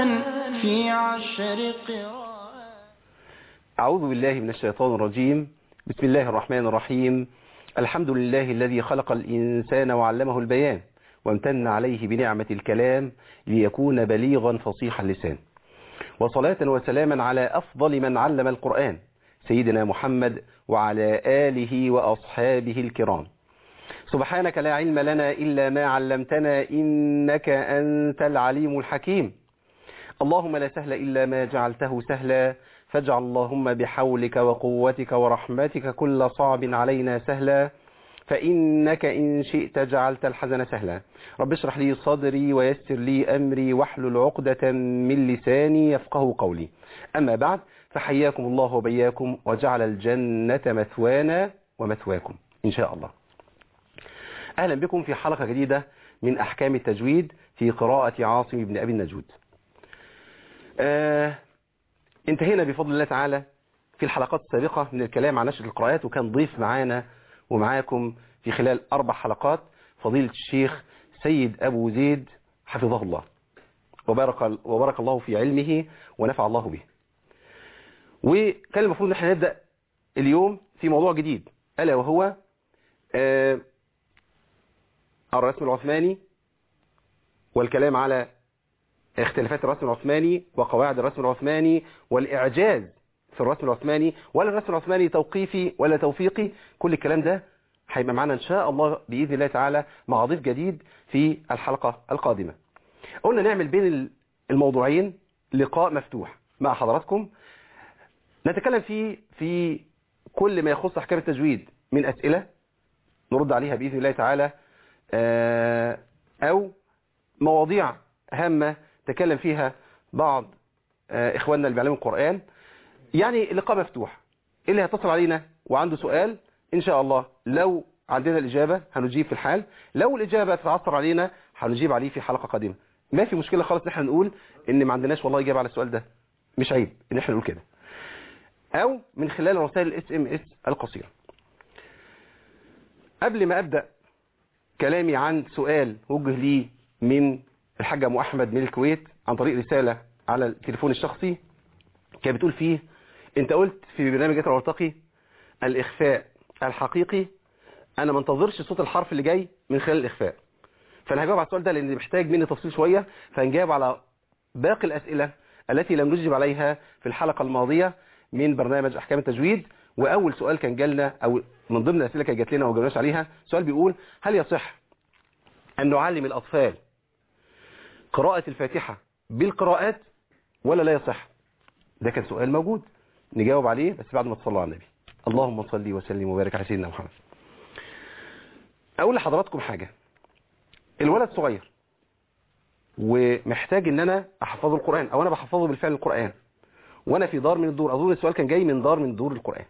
في عشر قراءات أعوذ بالله من الشيطان الرجيم بسم الله الرحمن الرحيم الحمد لله الذي خلق الإنسان وعلمه البيان وامتن عليه بنعمة الكلام ليكون بليغا فصيح اللسان وصلاة وسلاما على أفضل من علم القرآن سيدنا محمد وعلى آله وأصحابه الكرام سبحانك لا علم لنا إلا ما علمتنا إنك أنت العليم الحكيم اللهم لا سهل إلا ما جعلته سهلا فاجعل اللهم بحولك وقوتك ورحمتك كل صعب علينا سهلا فإنك إن شئت جعلت الحزن سهلا رب اشرح لي صدري ويسر لي أمري واحلل عقدة من لساني يفقه قولي أما بعد فحياكم الله وبياكم وجعل الجنة مثوانا ومثواكم إن شاء الله أهلا بكم في حلقة جديدة من أحكام التجويد في قراءة عاصم بن أبي النجود آه انتهينا بفضل الله تعالى في الحلقات السابقة من الكلام عن نشر القراءات وكان ضيف معانا ومعاكم في خلال أربع حلقات فضيلة الشيخ سيد أبو زيد حفظه الله وبارك, وبارك الله في علمه ونفع الله به وكان المفروض ان احنا نبدأ اليوم في موضوع جديد ألا وهو آه الرسم العثماني والكلام على اختلافات الرسم العثماني وقواعد الرسم العثماني والإعجاز في الرسم العثماني ولا الرسم العثماني توقيفي ولا توفيقي كل الكلام ده هيبقى معنا إن شاء الله بإذن الله تعالى مع ضيف جديد في الحلقة القادمة قلنا نعمل بين الموضوعين لقاء مفتوح مع حضراتكم نتكلم فيه في كل ما يخص أحكام التجويد من أسئلة نرد عليها بإذن الله تعالى أو مواضيع هامة تكلم فيها بعض إخواننا اللي بيعلموا القرآن يعني اللقاء مفتوح اللي هيتصل علينا وعنده سؤال إن شاء الله لو عندنا الإجابة هنجيب في الحال لو الإجابة تتعثر علينا هنجيب عليه في حلقة قادمة ما في مشكلة خالص نحن نقول إن ما عندناش والله إجابة على السؤال ده مش عيب إن احنا نقول كده أو من خلال رسائل الاس ام اس القصيرة قبل ما أبدأ كلامي عن سؤال وجه لي من الحاج ام احمد من الكويت عن طريق رسالة على التليفون الشخصي كانت بتقول فيه انت قلت في برنامج يترى وارتقي الاخفاء الحقيقي انا ما انتظرش صوت الحرف اللي جاي من خلال الاخفاء فانا هجاوب على السؤال ده لان محتاج مني تفصيل شوية فهنجاوب على باقي الاسئلة التي لم نجب عليها في الحلقة الماضية من برنامج احكام التجويد واول سؤال كان جالنا او من ضمن الاسئله كانت جات لنا وما جاوبناش عليها سؤال بيقول هل يصح ان نعلم الاطفال قراءة الفاتحة بالقراءات ولا لا يصح ده كان سؤال موجود نجاوب عليه بس بعد ما تصلوا على النبي اللهم صل وسلم وبارك على سيدنا محمد اقول لحضراتكم حاجة الولد صغير ومحتاج ان انا احفظه القرآن او انا بحفظه بالفعل القرآن وانا في دار من الدور اظن السؤال كان جاي من دار من دور القرآن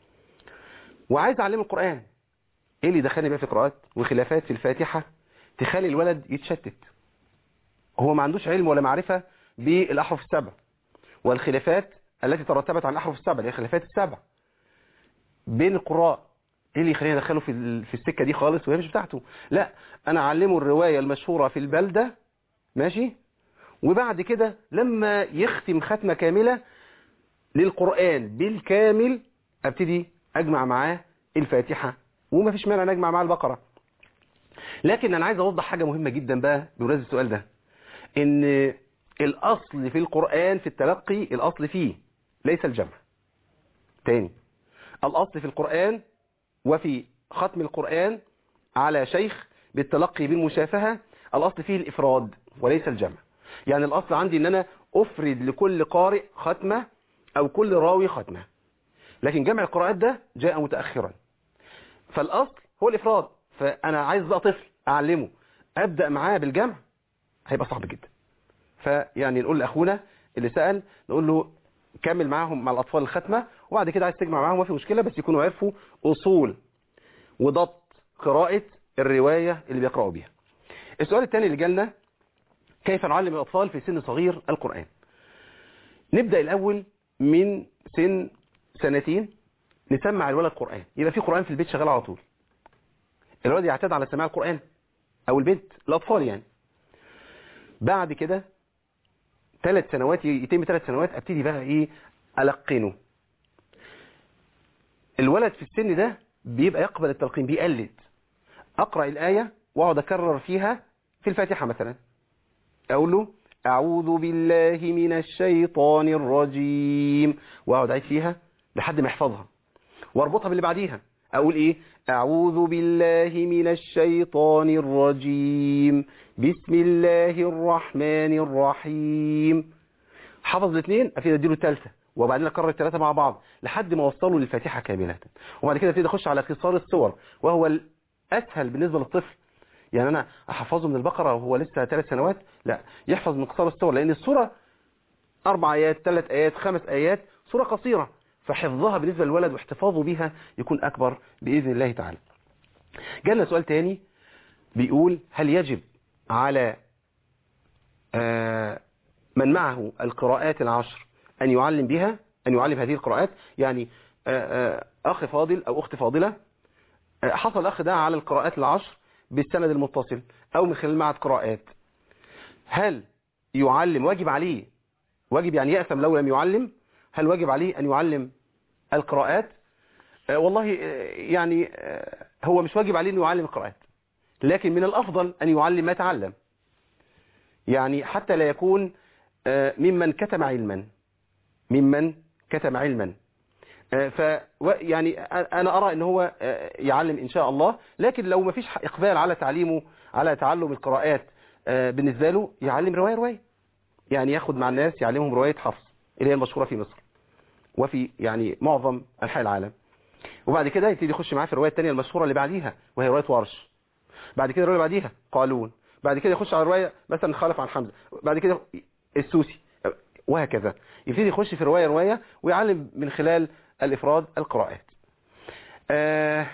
وعايز اعلمه القرآن ايه اللي دخلني بقى في قراءات وخلافات في الفاتحة تخلي الولد يتشتت هو ما عندوش علم ولا معرفة بالأحرف السبع والخلافات التي ترتبت عن الأحرف السبع اللي هي خلافات السبع بين القراء ايه اللي يخلينا ندخله في في السكة دي خالص وهي مش بتاعته لا انا اعلمه الرواية المشهورة في البلدة ماشي وبعد كده لما يختم ختمة كاملة للقرآن بالكامل ابتدي اجمع معاه الفاتحة وما فيش مانع نجمع معاه البقرة لكن انا عايز اوضح حاجة مهمة جدا بقى بمناسبة السؤال ده ان الاصل في القرآن في التلقي الاصل فيه ليس الجمع تاني الاصل في القرآن وفي ختم القرآن على شيخ بالتلقي بالمشافهة الاصل فيه الافراد وليس الجمع يعني الاصل عندي ان انا افرد لكل قارئ ختمة او كل راوي ختمة لكن جمع القراءات ده جاء متأخرا فالاصل هو الافراد فانا عايز بقى طفل اعلمه ابدأ معاه بالجمع هيبقى صعب جدا فيعني نقول لاخونا اللي سأل نقول له كمل معاهم مع الاطفال الختمة وبعد كده عايز تجمع معاهم ما في مشكلة بس يكونوا عرفوا اصول وضبط قراءة الرواية اللي بيقرأوا بيها السؤال الثاني اللي جالنا كيف نعلم الأطفال في سن صغير القرآن نبدأ الأول من سن سنتين نسمع الولد قرآن يبقى في قرآن في البيت شغال على طول الولد يعتاد على سماع القرآن أو البنت الأطفال يعني بعد كده ثلاث سنوات يتم ثلاث سنوات ابتدي بقى ايه القنه الولد في السن ده بيبقى يقبل التلقين بيقلد اقرا الايه واقعد اكرر فيها في الفاتحه مثلا اقول له اعوذ بالله من الشيطان الرجيم واقعد اعيد فيها لحد ما يحفظها واربطها باللي بعديها اقول ايه اعوذ بالله من الشيطان الرجيم بسم الله الرحمن الرحيم حفظ الاثنين ابتدي اديله الثالثه وبعدين اكرر الثلاثه مع بعض لحد ما اوصله للفاتحه كامله وبعد كده ابتدي اخش على قصار السور وهو الاسهل بالنسبه للطفل يعني انا احفظه من البقره وهو لسه ثلاث سنوات لا يحفظ من قصار السور لان السوره اربع ايات ثلاث ايات خمس ايات سوره قصيره فحفظها بالنسبه للولد واحتفاظه بها يكون اكبر باذن الله تعالى جالنا سؤال تاني بيقول هل يجب على آه من معه القراءات العشر أن يعلم بها أن يعلم هذه القراءات يعني آه آه أخ فاضل أو أخت فاضلة حصل الأخ ده على القراءات العشر بالسند المتصل أو من خلال معهد قراءات هل يعلم واجب عليه واجب يعني يأثم لو لم يعلم هل واجب عليه أن يعلم القراءات والله يعني هو مش واجب عليه أن يعلم القراءات لكن من الأفضل أن يعلم ما تعلم يعني حتى لا يكون ممن كتم علما ممن كتم علما ف يعني انا ارى ان هو يعلم ان شاء الله لكن لو ما فيش اقبال على تعليمه على تعلم القراءات بالنسبه له يعلم روايه روايه يعني ياخد مع الناس يعلمهم روايه حفص اللي هي المشهوره في مصر وفي يعني معظم انحاء العالم وبعد كده يبتدي يخش معاه في الروايه الثانيه المشهوره اللي بعديها وهي روايه ورش بعد كده الروايه اللي بعديها قالون بعد كده يخش على روايه مثلا خالف عن حمزه بعد كده السوسي وهكذا يبتدي يخش في روايه روايه ويعلم من خلال الافراد القراءات آه,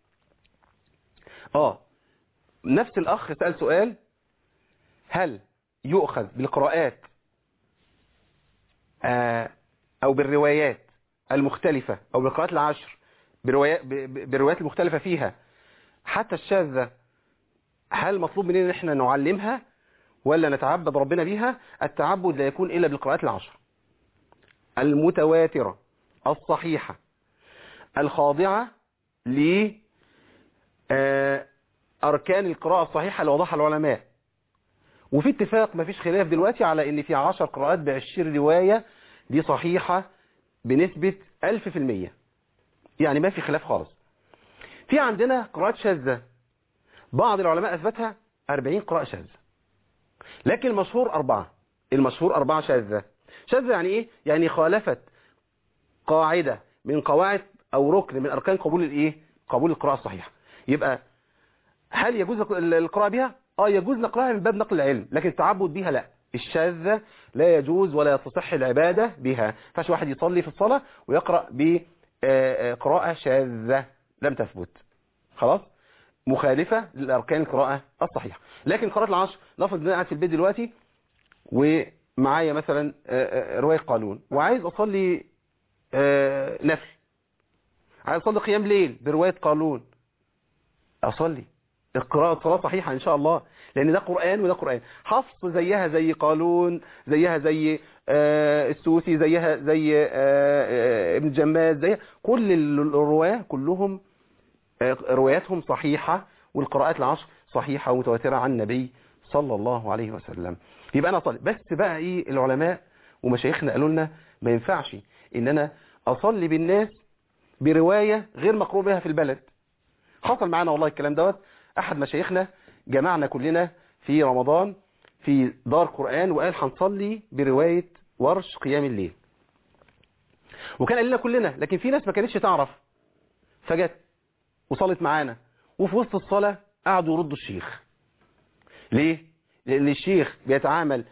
اه نفس الاخ سأل سؤال هل يؤخذ بالقراءات آه او بالروايات المختلفة او بالقراءات العشر بروايات بالروايات المختلفة فيها حتى الشاذة هل مطلوب مننا ان احنا نعلمها ولا نتعبد ربنا بيها التعبد لا يكون الا بالقراءات العشر المتواترة الصحيحة الخاضعة ل أركان القراءة الصحيحة اللي وضعها العلماء وفي اتفاق ما فيش خلاف دلوقتي على ان في عشر قراءات بعشر رواية دي صحيحة بنسبة ألف في المية يعني ما في خلاف خالص في عندنا قراءات شاذة بعض العلماء أثبتها 40 قراءة شاذة لكن المشهور أربعة المشهور أربعة شاذة شاذة يعني إيه؟ يعني خالفت قاعدة من قواعد أو ركن من أركان قبول الإيه؟ قبول القراءة الصحيحة يبقى هل يجوز القراءة بها؟ آه يجوز نقرأها من باب نقل العلم لكن التعبد بها لا الشاذة لا يجوز ولا تصح العبادة بها فاش واحد يصلي في الصلاة ويقرأ بقراءة شاذة لم تثبت خلاص مخالفة للأركان القراءة الصحيحة لكن قراءة العشر لفظ ان انا قاعد في البيت دلوقتي ومعايا مثلا رواية قانون وعايز أصلي نفل عايز أصلي قيام ليل برواية قانون أصلي القراءة صلاة صحيحة إن شاء الله لأن ده قرآن وده قرآن حفص زيها زي قالون زيها زي السوسي زيها زي ابن جماد زيها كل الرواة كلهم رواياتهم صحيحة والقراءات العشر صحيحة ومتواترة عن النبي صلى الله عليه وسلم يبقى أنا أصلي بس بقى إيه العلماء ومشايخنا قالوا لنا ما ينفعش إن أنا أصلي بالناس برواية غير مقروء بها في البلد حصل معانا والله الكلام دوت أحد مشايخنا جمعنا كلنا في رمضان في دار قرآن وقال هنصلي برواية ورش قيام الليل وكان قال لنا كلنا لكن في ناس ما كانتش تعرف فجت وصلت معانا وفي وسط الصلاة قعدوا يردوا الشيخ ليه؟ لأن الشيخ بيتعامل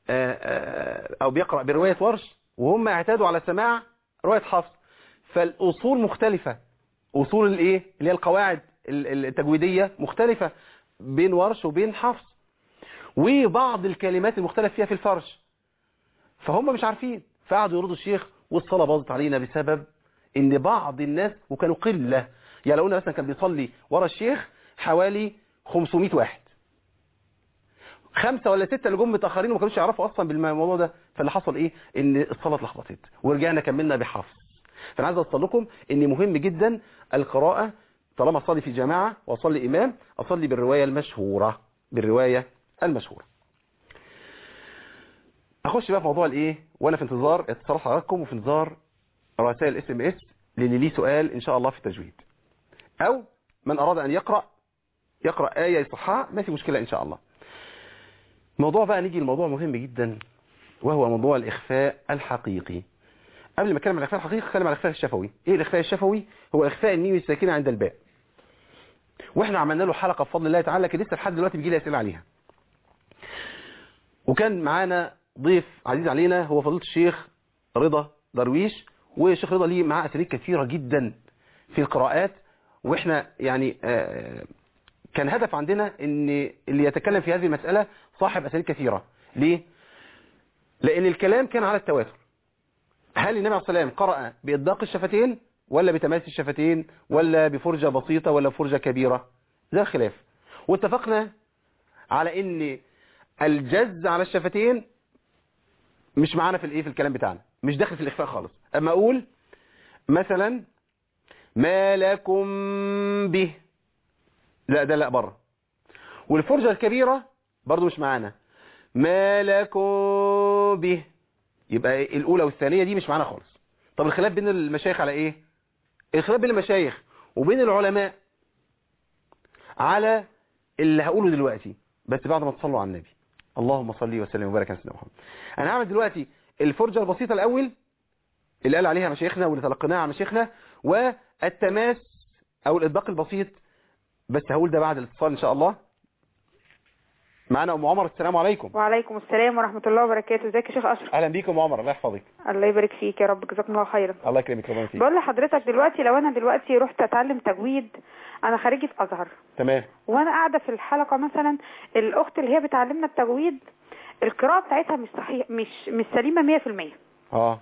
أو بيقرأ برواية ورش وهم اعتادوا على سماع رواية حفص فالأصول مختلفة أصول الإيه؟ اللي هي القواعد التجويدية مختلفة بين ورش وبين حفص وبعض الكلمات المختلف فيها في الفرش فهم مش عارفين فقعدوا يردوا الشيخ والصلاة باظت علينا بسبب ان بعض الناس وكانوا قلة يعني لو قلنا مثلا كان بيصلي ورا الشيخ حوالي 500 واحد خمسة ولا ستة اللي جم متأخرين وما كانوش يعرفوا أصلا بالموضوع ده فاللي حصل إيه إن الصلاة اتلخبطت ورجعنا كملنا بحفظ فأنا عايز أوصل لكم إن مهم جدا القراءة طالما أصلي في جماعة وأصلي إمام أصلي بالرواية المشهورة بالرواية المشهورة أخش بقى في موضوع الإيه وأنا في انتظار اتصال حضراتكم وفي انتظار رسائل اس ام اس للي ليه سؤال إن شاء الله في التجويد أو من أراد أن يقرأ يقرأ آية يصحها ما في مشكلة إن شاء الله موضوع بقى نيجي الموضوع مهم جدا وهو موضوع الإخفاء الحقيقي قبل ما اتكلم عن الإخفاء الحقيقي اتكلم عن الإخفاء الشفوي إيه الإخفاء الشفوي هو إخفاء الميم الساكنة عند الباء وإحنا عملنا له حلقة بفضل الله تعالى لكن لسه لحد دلوقتي بيجي لي أسئلة عليها وكان معانا ضيف عزيز علينا هو فضيله الشيخ رضا درويش والشيخ رضا ليه معاه أساليب كثيرة جدا في القراءات واحنا يعني آه كان هدف عندنا ان اللي يتكلم في هذه المسألة صاحب أساليب كثيرة ليه؟ لأن الكلام كان على التواتر هل النبي عليه الصلاة والسلام قرأ بإطلاق الشفتين ولا بتماس الشفتين ولا بفرجة بسيطة ولا بفرجة كبيرة ده الخلاف واتفقنا على ان الجز على الشفتين مش معانا في الايه في الكلام بتاعنا مش داخل في الاخفاء خالص اما اقول مثلا ما لكم به لا ده لا بره والفرجة الكبيرة برضو مش معانا ما لكم به يبقى الأولى والثانية دي مش معانا خالص طب الخلاف بين المشايخ على ايه الخلاف بين المشايخ وبين العلماء على اللي هقوله دلوقتي بس بعد ما تصلوا على النبي اللهم صل وسلم وبارك على سيدنا محمد انا هعمل دلوقتي الفرجة البسيطة الاول اللي قال عليها مشايخنا واللي تلقيناها عن مشايخنا والتماس او الاطباق البسيط بس هقول ده بعد الاتصال ان شاء الله معانا ام عمر السلام عليكم وعليكم السلام ورحمة الله وبركاته ازيك يا شيخ أشرف اهلا بيكم يا عمر الله يحفظك الله يبارك فيك يا رب جزاكم الله خيرا الله يكرمك ربنا فيك بقول لحضرتك دلوقتي لو أنا دلوقتي رحت أتعلم تجويد أنا خريجة أزهر تمام وأنا قاعدة في الحلقة مثلا الأخت اللي هي بتعلمنا التجويد القراءة بتاعتها مش صحيح مش مش سليمة 100% اه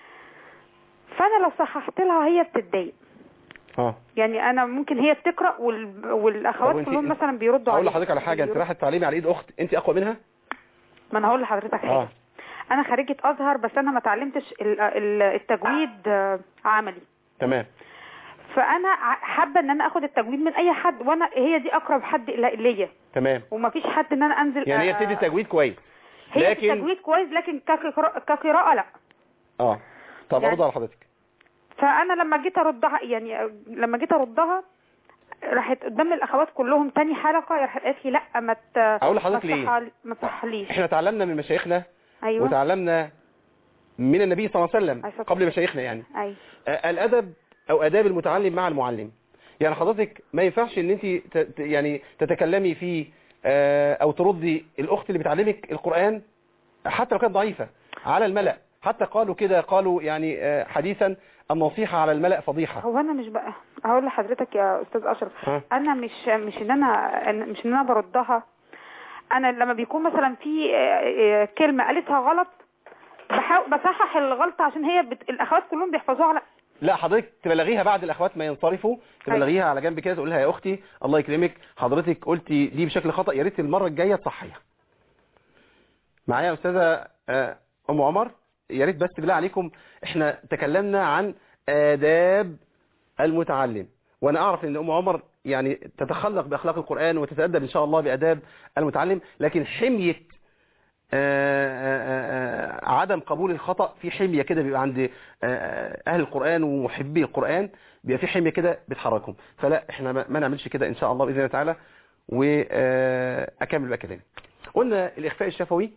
فأنا لو صححت لها هي بتتضايق اه يعني أنا ممكن هي بتقرأ وال... طب والأخوات وانتي- كلهم مثلا بيردوا اقول عليها لحضرتك على حاجه انت بيردوا- رايحه تعليمي على ايد اخت انت اقوى منها ما أنا هقول لحضرتك حاجة اه أنا خريجة أزهر بس أنا ما اتعلمتش ال- ال- التجويد آه، عملي تمام فانا ع- حابه ان انا اخد التجويد من اي حد وانا هي دي اقرب حد إلى- ليا تمام ومفيش حد ان انا انزل يعني هي آه، بتدي تجويد كويس هي لكن- لكن تجويد كويس لكن كقراءة, كقراءه لا اه طب يعني- ارد على حضرتك فانا لما جيت اردها يعني آه، لما جيت اردها راحت قدام الاخوات كلهم تاني حلقه راحت قالت لي لا ما ت... أقول لحضرتك ما ليه؟ تصحى- ما تصحليش احنا تعلمنا من مشايخنا ايوه وتعلمنا من النبي صلى الله عليه وسلم عليه الصلاة قبل مشايخنا يعني ايوه آه، الادب او اداب المتعلم مع المعلم يعني حضرتك ما ينفعش ان انت ت- ت- يعني تتكلمي في آه، او تردي الاخت اللي بتعلمك القرآن حتى لو كانت ضعيفة على الملأ حتى قالوا كده قالوا يعني آه، حديثا النصيحة على الملأ فضيحة هو انا مش بقى هقول لحضرتك يا استاذ اشرف ها. انا مش مش ان انا أنا- مش ان انا بردها انا لما بيكون مثلا في آه، آه، كلمه قالتها غلط بحاول بصحح الغلطه عشان هي بت... الاخوات كلهم بيحفظوها على لا حضرتك تبلغيها بعد الاخوات ما ينصرفوا تبلغيها على جنب كده تقول لها يا اختي الله يكرمك حضرتك قلتي دي بشكل خطأ يا ريت المره الجايه تصحيها معايا يا استاذه آه، ام عمر يا ريت بس بالله عليكم احنا تكلمنا عن آداب المتعلم وانا اعرف ان ام عمر يعني تتخلق باخلاق القرآن وتتأدب ان شاء الله بآداب المتعلم لكن حمية آه، آه، آه، عدم قبول الخطأ في حمية كده بيبقى عند آه، اهل القرآن ومحبي القرآن بيبقى في حمية كده بتحركهم فلا احنا ما ما نعملش كده ان شاء الله باذن الله تعالى واكمل بقى كلامي قلنا الاخفاء الشفوي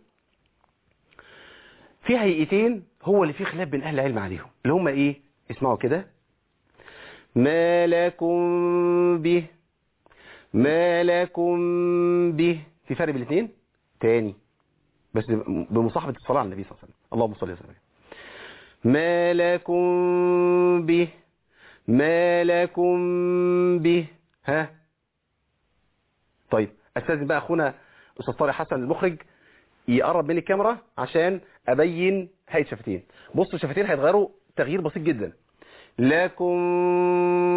في هيئتين هو اللي فيه خلاف بين اهل العلم عليهم اللي هم ايه اسمعوا كده ما لكم به ما لكم به في فرق بين الاثنين تاني بس بمصاحبة الصلاة على النبي صلى الله عليه وسلم اللهم صل وسلم عليه. ما لكم به ما لكم به ها طيب استاذن بقى اخونا استاذ طارق حسن المخرج يقرب من الكاميرا عشان ابين هيئه شفتين بصوا الشفتين هيتغيروا تغيير بسيط جدا لكم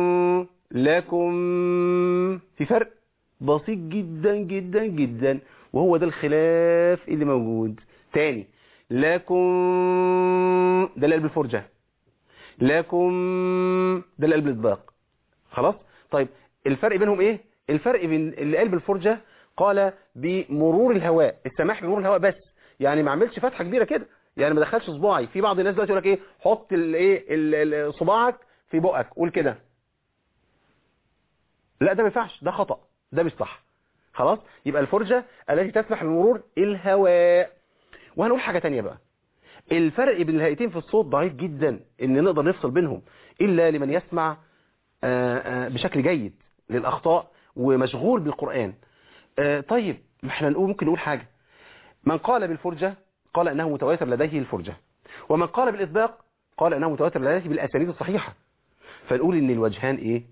لكم في فرق بسيط جدا جدا جدا وهو ده الخلاف اللي موجود تاني لكم ده القلب الفرجة لكم ده القلب الاطباق خلاص طيب الفرق بينهم ايه الفرق بين اللي قلب الفرجة قال بمرور الهواء السماح بمرور الهواء بس يعني ما عملش فتحة كبيرة كده يعني ما دخلش صباعي في بعض الناس دلوقتي يقول لك ايه حط الايه ال- ال- صباعك في بقك قول كده لا ده ما ينفعش ده خطأ ده مش صح خلاص يبقى الفرجة التي تسمح بمرور الهواء وهنقول حاجة تانية بقى الفرق بين الهيئتين في الصوت ضعيف جدا ان نقدر نفصل بينهم الا لمن يسمع آه، آه، بشكل جيد للاخطاء ومشغول بالقرآن آه، طيب ما احنا نقول ممكن نقول حاجة من قال بالفرجة قال انه متواتر لديه الفرجة ومن قال بالاطباق قال انه متواتر لديه بالاسانيد الصحيحة فنقول ان الوجهان ايه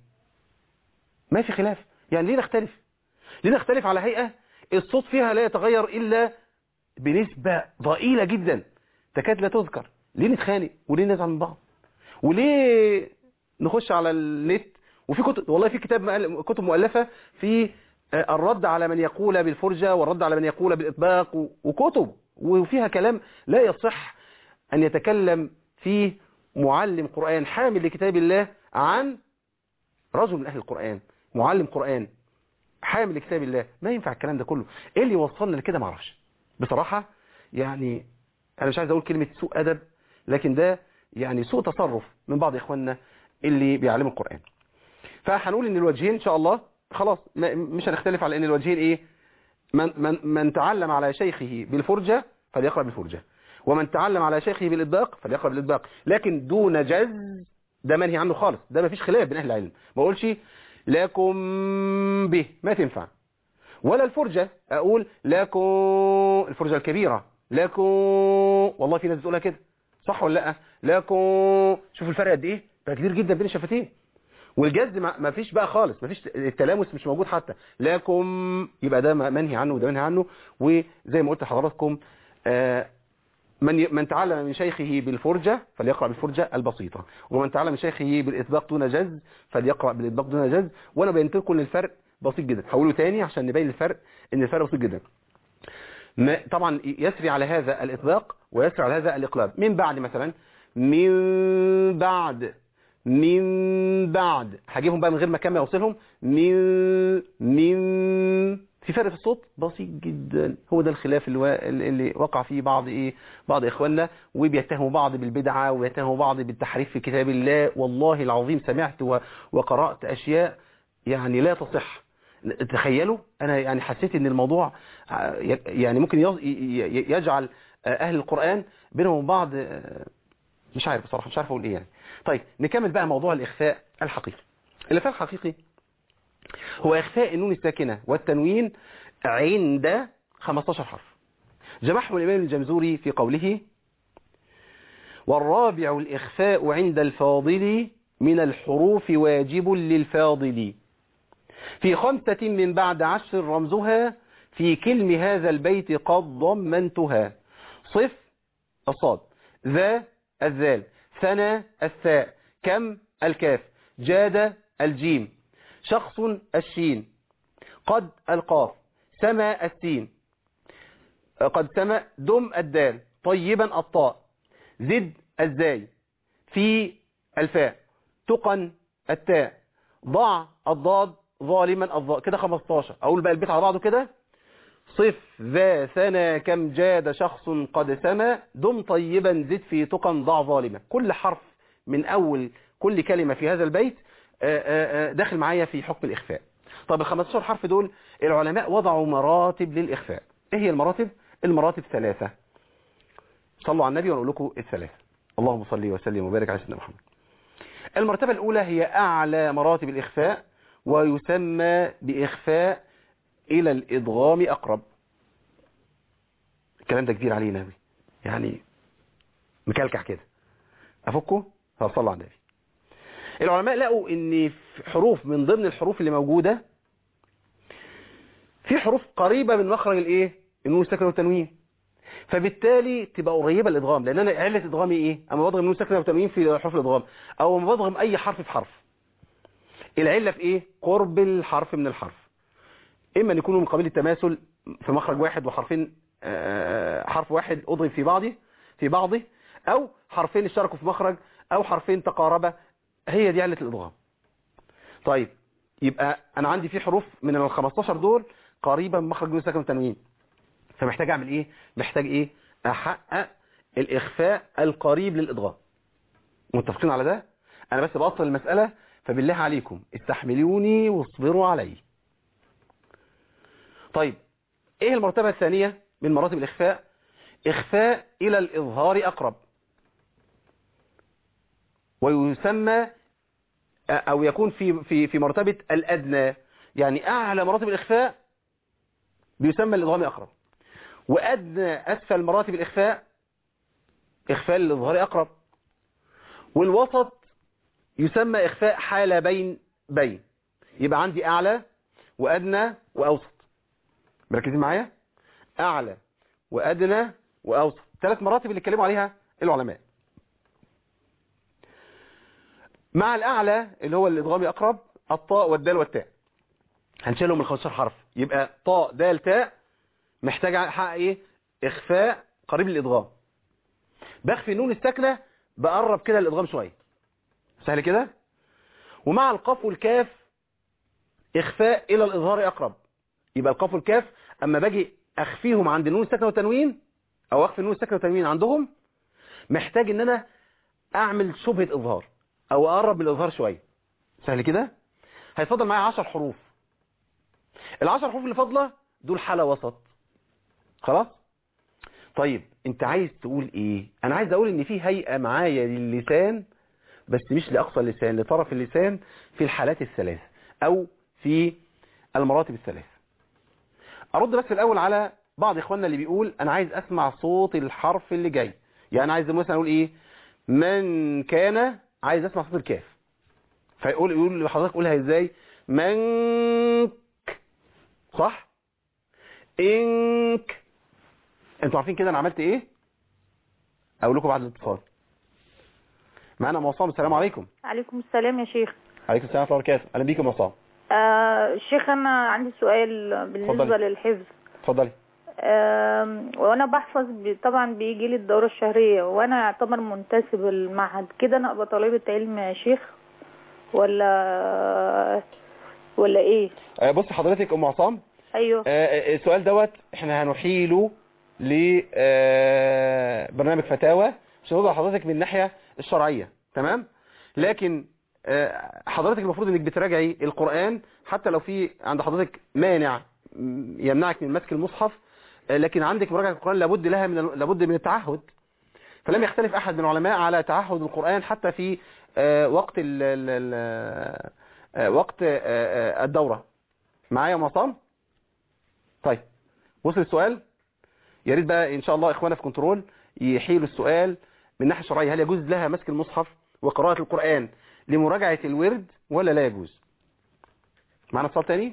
ما في خلاف يعني ليه نختلف ليه نختلف على هيئة الصوت فيها لا يتغير إلا بنسبة ضئيلة جدا تكاد لا تذكر ليه نتخانق وليه نزعل من بعض وليه نخش على النت وفي كتب والله في كتاب مؤل- كتب مؤلفة في آه، الرد على من يقول بالفرجة والرد على من يقول بالإطباق و- وكتب وفيها كلام لا يصح أن يتكلم فيه معلم قرآن حامل لكتاب الله عن رجل من أهل القرآن معلم قرآن حامل لكتاب الله ما ينفع الكلام ده كله ايه اللي وصلنا لكده ما اعرفش بصراحة يعني انا مش عايز اقول كلمة سوء ادب لكن ده يعني سوء تصرف من بعض اخواننا اللي بيعلموا القرآن فهنقول ان الوجهين ان شاء الله خلاص ما- مش هنختلف على ان الوجهين ايه من, من, من تعلم على شيخه بالفرجة فليقرأ بالفرجة ومن تعلم على شيخه بالإطباق فليقرأ بالإطباق لكن دون جز ده منهي عنه خالص ده ما فيش خلاف بين أهل العلم ما أقولش لكم به ما تنفع ولا الفرجة أقول لكم الفرجة الكبيرة لكم والله في ناس بتقولها كده صح ولا لا لكم شوفوا الفرق قد ايه ده كبير جدا بين الشفتين والجز ما ما فيش بقى خالص ما فيش التلامس مش موجود حتى لكم يبقى ده منهي عنه وده منهي عنه وزي ما قلت لحضراتكم آه، من ي- من تعلم من شيخه بالفرجة فليقرأ بالفرجة البسيطة ومن تعلم من شيخه بالإطباق دون جز فليقرأ بالإطباق دون جز وأنا بينت لكم إن الفرق بسيط جدا هقوله تاني عشان نبين الفرق إن الفرق بسيط جدا ما طبعا يسري على هذا الإطلاق ويسري على هذا الإقلاب من بعد مثلا من بعد من بعد هجيبهم بقى من غير ما كام اوصلهم من من في فرق في الصوت بسيط جدا هو ده الخلاف اللي, وا- اللي وقع فيه بعض ايه بعض اخواننا وبيتهموا بعض بالبدعه ويتهموا بعض بالتحريف في كتاب الله والله العظيم سمعت و- وقرات اشياء يعني لا تصح تخيلوا انا يعني حسيت ان الموضوع ع- يعني ممكن يز- ي- ي- يجعل اهل القرآن بينهم وبين بعض آه، مش عارف بصراحة مش عارف اقول ايه يعني طيب نكمل بقى موضوع الاخفاء الحقيقي الاخفاء الحقيقي هو اخفاء النون الساكنة والتنوين عند 15 حرف جمعهم الامام الجمزوري في قوله والرابع الإخفاء عند الفاضل من الحروف واجب للفاضل في خمسة من بعد عشر رمزها في كلم هذا البيت قد ضمنتها صف الصاد ذا الذال ثنى الثاء كم الكاف جاد الجيم شخص الشين قد القاف سما السين قد سما دم الدال طيبا الطاء زد الزاي في الفاء تقن التاء ضع الضاد ظالما الضاء كده 15 اقول بقى البيت على بعضه كده صف ذا ثنى كم جاد شخص قد سما دم طيبا زد في تقن ضع ظالما كل حرف من اول كل كلمة في هذا البيت آه، آه، آه، داخل معايا في حكم الاخفاء طب ال 15 حرف دول العلماء وضعوا مراتب للاخفاء ايه هي المراتب المراتب ثلاثة صلوا على النبي ونقول لكم الثلاثة اللهم صل وسلم وبارك على سيدنا محمد المرتبة الأولى هي أعلى مراتب الإخفاء ويسمى بإخفاء إلى الإضغام أقرب الكلام ده كبير علينا أوي يعني مكلكع كده أفكه فصلوا على النبي العلماء لقوا ان في حروف من ضمن الحروف اللي موجودة في حروف قريبة من مخرج الايه النون الساكنه والتنوين فبالتالي تبقى قريبة الادغام لان انا علة ادغامي ايه اما بضغم النون الساكنه والتنوين في حروف الادغام او اما بضغم اي حرف في حرف العلة في ايه قرب الحرف من الحرف اما ان يكونوا من قبيل التماثل في مخرج واحد وحرفين آه، حرف واحد اضرب في بعضه في بعضه او حرفين اشتركوا في مخرج او حرفين تقاربا هي دي علة الادغام طيب يبقى انا عندي في حروف من ال 15 دول قريبة من مخرج نون ساكن وتنوين فمحتاج اعمل ايه محتاج ايه احقق الاخفاء القريب للادغام متفقين على ده انا بس بأصل المسألة فبالله عليكم استحملوني واصبروا علي طيب ايه المرتبة الثانية من مراتب الاخفاء اخفاء الى الاظهار اقرب ويسمى او يكون في في في مرتبة الادنى يعني اعلى مراتب الاخفاء بيسمى الادغام اقرب وادنى اسفل مراتب الاخفاء اخفاء للاظهار اقرب والوسط يسمى اخفاء حالة بين بين يبقى عندي اعلى وادنى واوسط مركزين معايا اعلى وادنى واوسط ثلاث مراتب اللي اتكلموا عليها العلماء مع الاعلى اللي هو الادغام اقرب الطاء والدال والتاء هنشيلهم من 15 حرف يبقى طاء دال تاء محتاج احقق ايه اخفاء قريب للادغام بخفي النون الساكنه بقرب كده الادغام شويه سهل كده ومع القاف والكاف اخفاء الى الاظهار اقرب يبقى القاف والكاف اما باجي اخفيهم عند النون الساكنه والتنوين او اخفي النون الساكنه والتنوين عندهم محتاج ان انا اعمل شبهه اظهار او اقرب من الاظهار شويه سهل كده هيفضل معايا 10 حروف العشر حروف اللي فاضله دول حاله وسط خلاص طيب انت عايز تقول ايه انا عايز اقول ان في هيئه معايا للسان بس مش لاقصى اللسان لطرف اللسان في الحالات الثلاث او في المراتب الثلاث ارد بس الاول على بعض اخواننا اللي بيقول انا عايز اسمع صوت الحرف اللي جاي يعني عايز مثلا اقول ايه من كان عايز اسمع صوت الكاف فيقول يقول لحضرتك قولها ازاي من صح انك انتوا عارفين كده انا عملت ايه اقول لكم بعد الاتصال معانا ام عصام السلام عليكم عليكم السلام يا شيخ عليكم السلام ورحمه الله وبركاته اهلا بيكم يا عصام آه شيخ انا عندي سؤال بالنسبة اتفضلي. للحفظ اتفضلي آم، وانا بحفظ بي- طبعا بيجي لي الدورة الشهرية وانا اعتبر منتسب المعهد كده انا ابقى طالبة علم يا شيخ ولا ولا ايه آه، بص حضرتك ام عصام ايوه آه، آه، السؤال دوت احنا هنحيله لبرنامج فتاوى عشان نوضح حضرتك من الناحية الشرعية تمام لكن آه، حضرتك المفروض انك بتراجعي القرآن حتى لو في عند حضرتك مانع م، يمنعك من مسك المصحف آه، لكن عندك مراجعة القرآن لابد لها من لابد من التعهد فلم يختلف احد من العلماء على تعهد القرآن حتى في آه، وقت ال ال ال آه، وقت آه، آه، الدورة معايا يا مصام طيب وصل السؤال يا ريت بقى ان شاء الله اخوانا في كنترول يحيلوا السؤال من الناحيه الشرعيه هل يجوز لها مسك المصحف وقراءه القران لمراجعه الورد ولا لا يجوز معنا اتصال تاني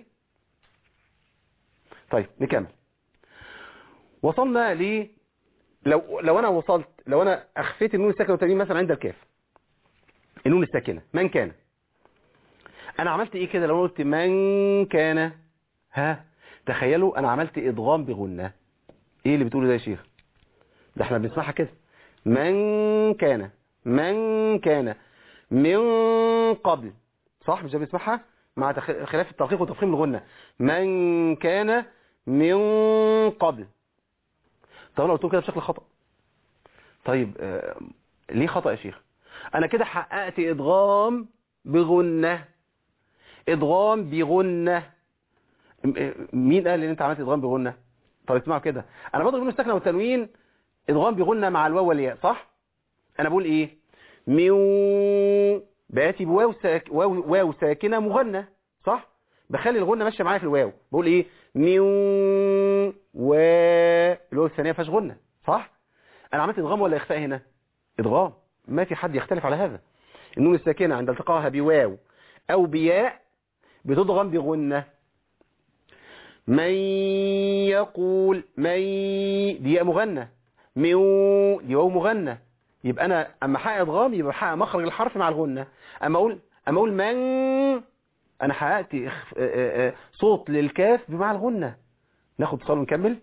طيب نكمل وصلنا ل لو لو انا وصلت لو انا اخفيت النون الساكنه والتنوين مثلا عند الكاف النون الساكنه من كان انا عملت ايه كده لو أنا قلت من كان ها تخيلوا انا عملت ادغام بغنة ايه اللي بتقوله ده يا شيخ ده احنا بنسمعها كده من كان من كان من قبل صح مش ده بنسمعها مع تخ- خلاف الترقيق وتفخيم الغنة من كان من قبل طب انا قلت كده بشكل خطأ طيب آه، ليه خطأ يا شيخ انا كده حققت ادغام بغنة ادغام بغنة م- مين قال ان انت عملت ادغام بغنة طب اسمعوا كده انا بضرب منه السكنه والتنوين ادغام بغنة مع الواو والياء صح انا بقول ايه ميو باتي بواو ساك... واو... واو ساكنه مغنى صح بخلي الغنة ماشيه معايا في الواو بقول ايه ميو و الواو الثانيه فيهاش غنة صح انا عملت ادغام ولا اخفاء هنا ادغام ما في حد يختلف على هذا النون الساكنه عند التقائها بواو او بياء بتضغم بغنة من يقول من دي ياء مغنى ميو دي واو مغنى يبقى انا اما احقق ادغام يبقى بحقق مخرج الحرف مع الغنة اما اقول اما اقول من انا حققت إخ... آه، آه، آه، صوت للكاف بمعنى الغنة ناخد اتصال ونكمل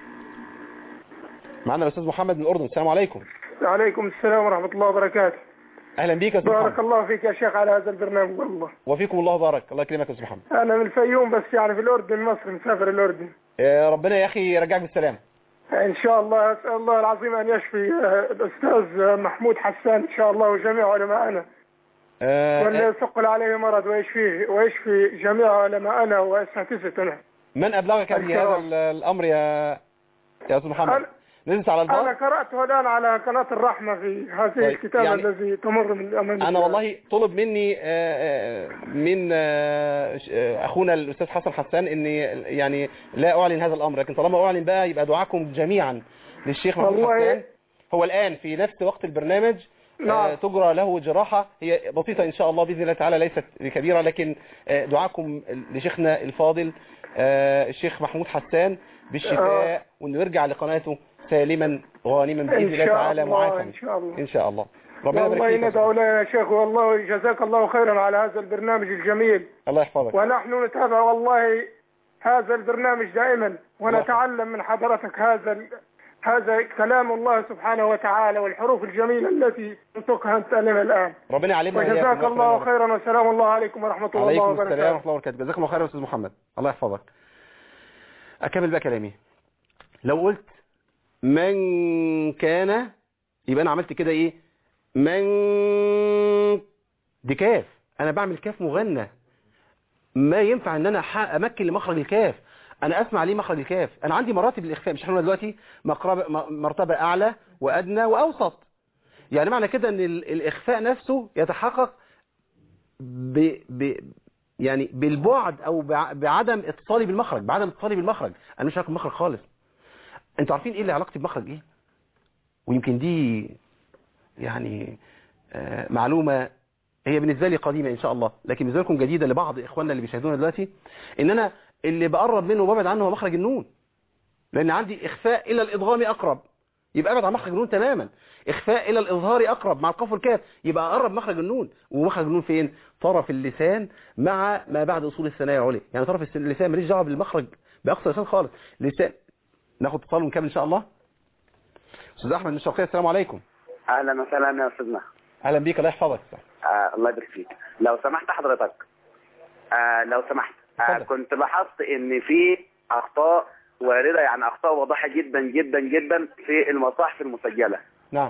معنا الاستاذ محمد من الاردن السلام عليكم وعليكم السلام ورحمة الله وبركاته اهلا بيك يا استاذ بارك محمد الله فيك يا شيخ على هذا البرنامج والله وفيكم الله بارك الله يكرمك يا استاذ محمد أنا من الفيوم بس يعني في الأردن مصر مسافر الأردن آه، ربنا يا اخي يرجعك بالسلامه إن شاء الله أسأل الله العظيم أن يشفي آه، الأستاذ آه، محمود حسان إن شاء الله وجميع علماءنا وأن آه، يثقل عليه مرض ويشفيه ويشفي جميع علماءنا وأساتذتنا من ابلغك بهذا الكرام. ال- الامر يا يا استاذ محمد أنا- نزلت على أنا البار قرأته الآن على قناة الرحمة في هذه طيب، الكتابة يعني الذي تمر من أمامي انا والله طلب مني آه، آه، من آه، ش- آه، اخونا الاستاذ حسن حسان اني يعني لا اعلن هذا الامر لكن طالما اعلن بقى يبقى دعاكم جميعا للشيخ محمود والله- حسان هو الان في نفس وقت البرنامج آه، نعم. تجرى له جراحة هي بسيطة إن شاء الله بإذن الله تعالى ليست كبيرة لكن آه، دعاكم لشيخنا الفاضل آه، الشيخ محمود حسان بالشفاء وإنه يرجع لقناته سالما غانما بإذن إن الله شاء تعالى الله معافى إن شاء الله إن شاء الله ربنا يبارك والله فيك يا ندعو أستاذ. له يا شيخ والله جزاك الله خيرا على هذا البرنامج الجميل الله يحفظك ونحن نتابع والله هذا البرنامج دائما ونتعلم من حضرتك هذا ال- هذا كلام الله سبحانه وتعالى والحروف الجميلة التي تنطقها أنت لنا الآن ربنا يعلمنا وجزاك وإياكم الله ويغفر لنا. خيرا وسلام الله عليكم ورحمة الله عليكم السلام وبركاته ورحمة الله وبركاته جزاكم الله خير يا أستاذ محمد الله يحفظك أكمل بقى كلامي لو قلت من كان يبقى أنا عملت كده إيه من دي كاف أنا بعمل كاف مغنى ما ينفع ان انا أح- امكن لمخرج الكاف انا اسمع ليه مخرج الكاف انا عندي مراتب الاخفاء مش احنا قلنا دلوقتي مقرب- م- مرتبه اعلى وادنى واوسط يعني معنى كده ان ال- الاخفاء نفسه يتحقق ب... ب... يعني بالبعد او بع- بعدم اتصالي بالمخرج بعدم اتصالي بالمخرج انا مش عارف المخرج خالص انتوا عارفين ايه اللي علاقتي بمخرج ايه ويمكن دي يعني آه، معلومة هي بالنسبة لي قديمة ان شاء الله لكن بالنسبة لكم جديدة لبعض اخواننا اللي بيشاهدونا دلوقتي ان انا اللي بقرب منه وببعد عنه هو مخرج النون لان عندي اخفاء الى الادغام اقرب يبقى ابعد عن مخرج النون تماما اخفاء الى الاظهار اقرب مع القاف والكاف يبقى اقرب مخرج النون ومخرج النون فين طرف اللسان مع ما بعد اصول الثنايا العليا يعني طرف الس- اللسان ماليش دعوه بالمخرج باقصى اللسان خالص لسان ناخد اتصال ونكمل ان شاء الله استاذ احمد من الشرقيه السلام عليكم اهلا وسهلا يا استاذنا اهلا بيك الله يحفظك آه الله يبارك فيك لو سمحت حضرتك آه لو سمحت آه اتفضل. كنت لاحظت ان في اخطاء وارده يعني اخطاء واضحه جدا جدا جدا في المصاحف المسجله نعم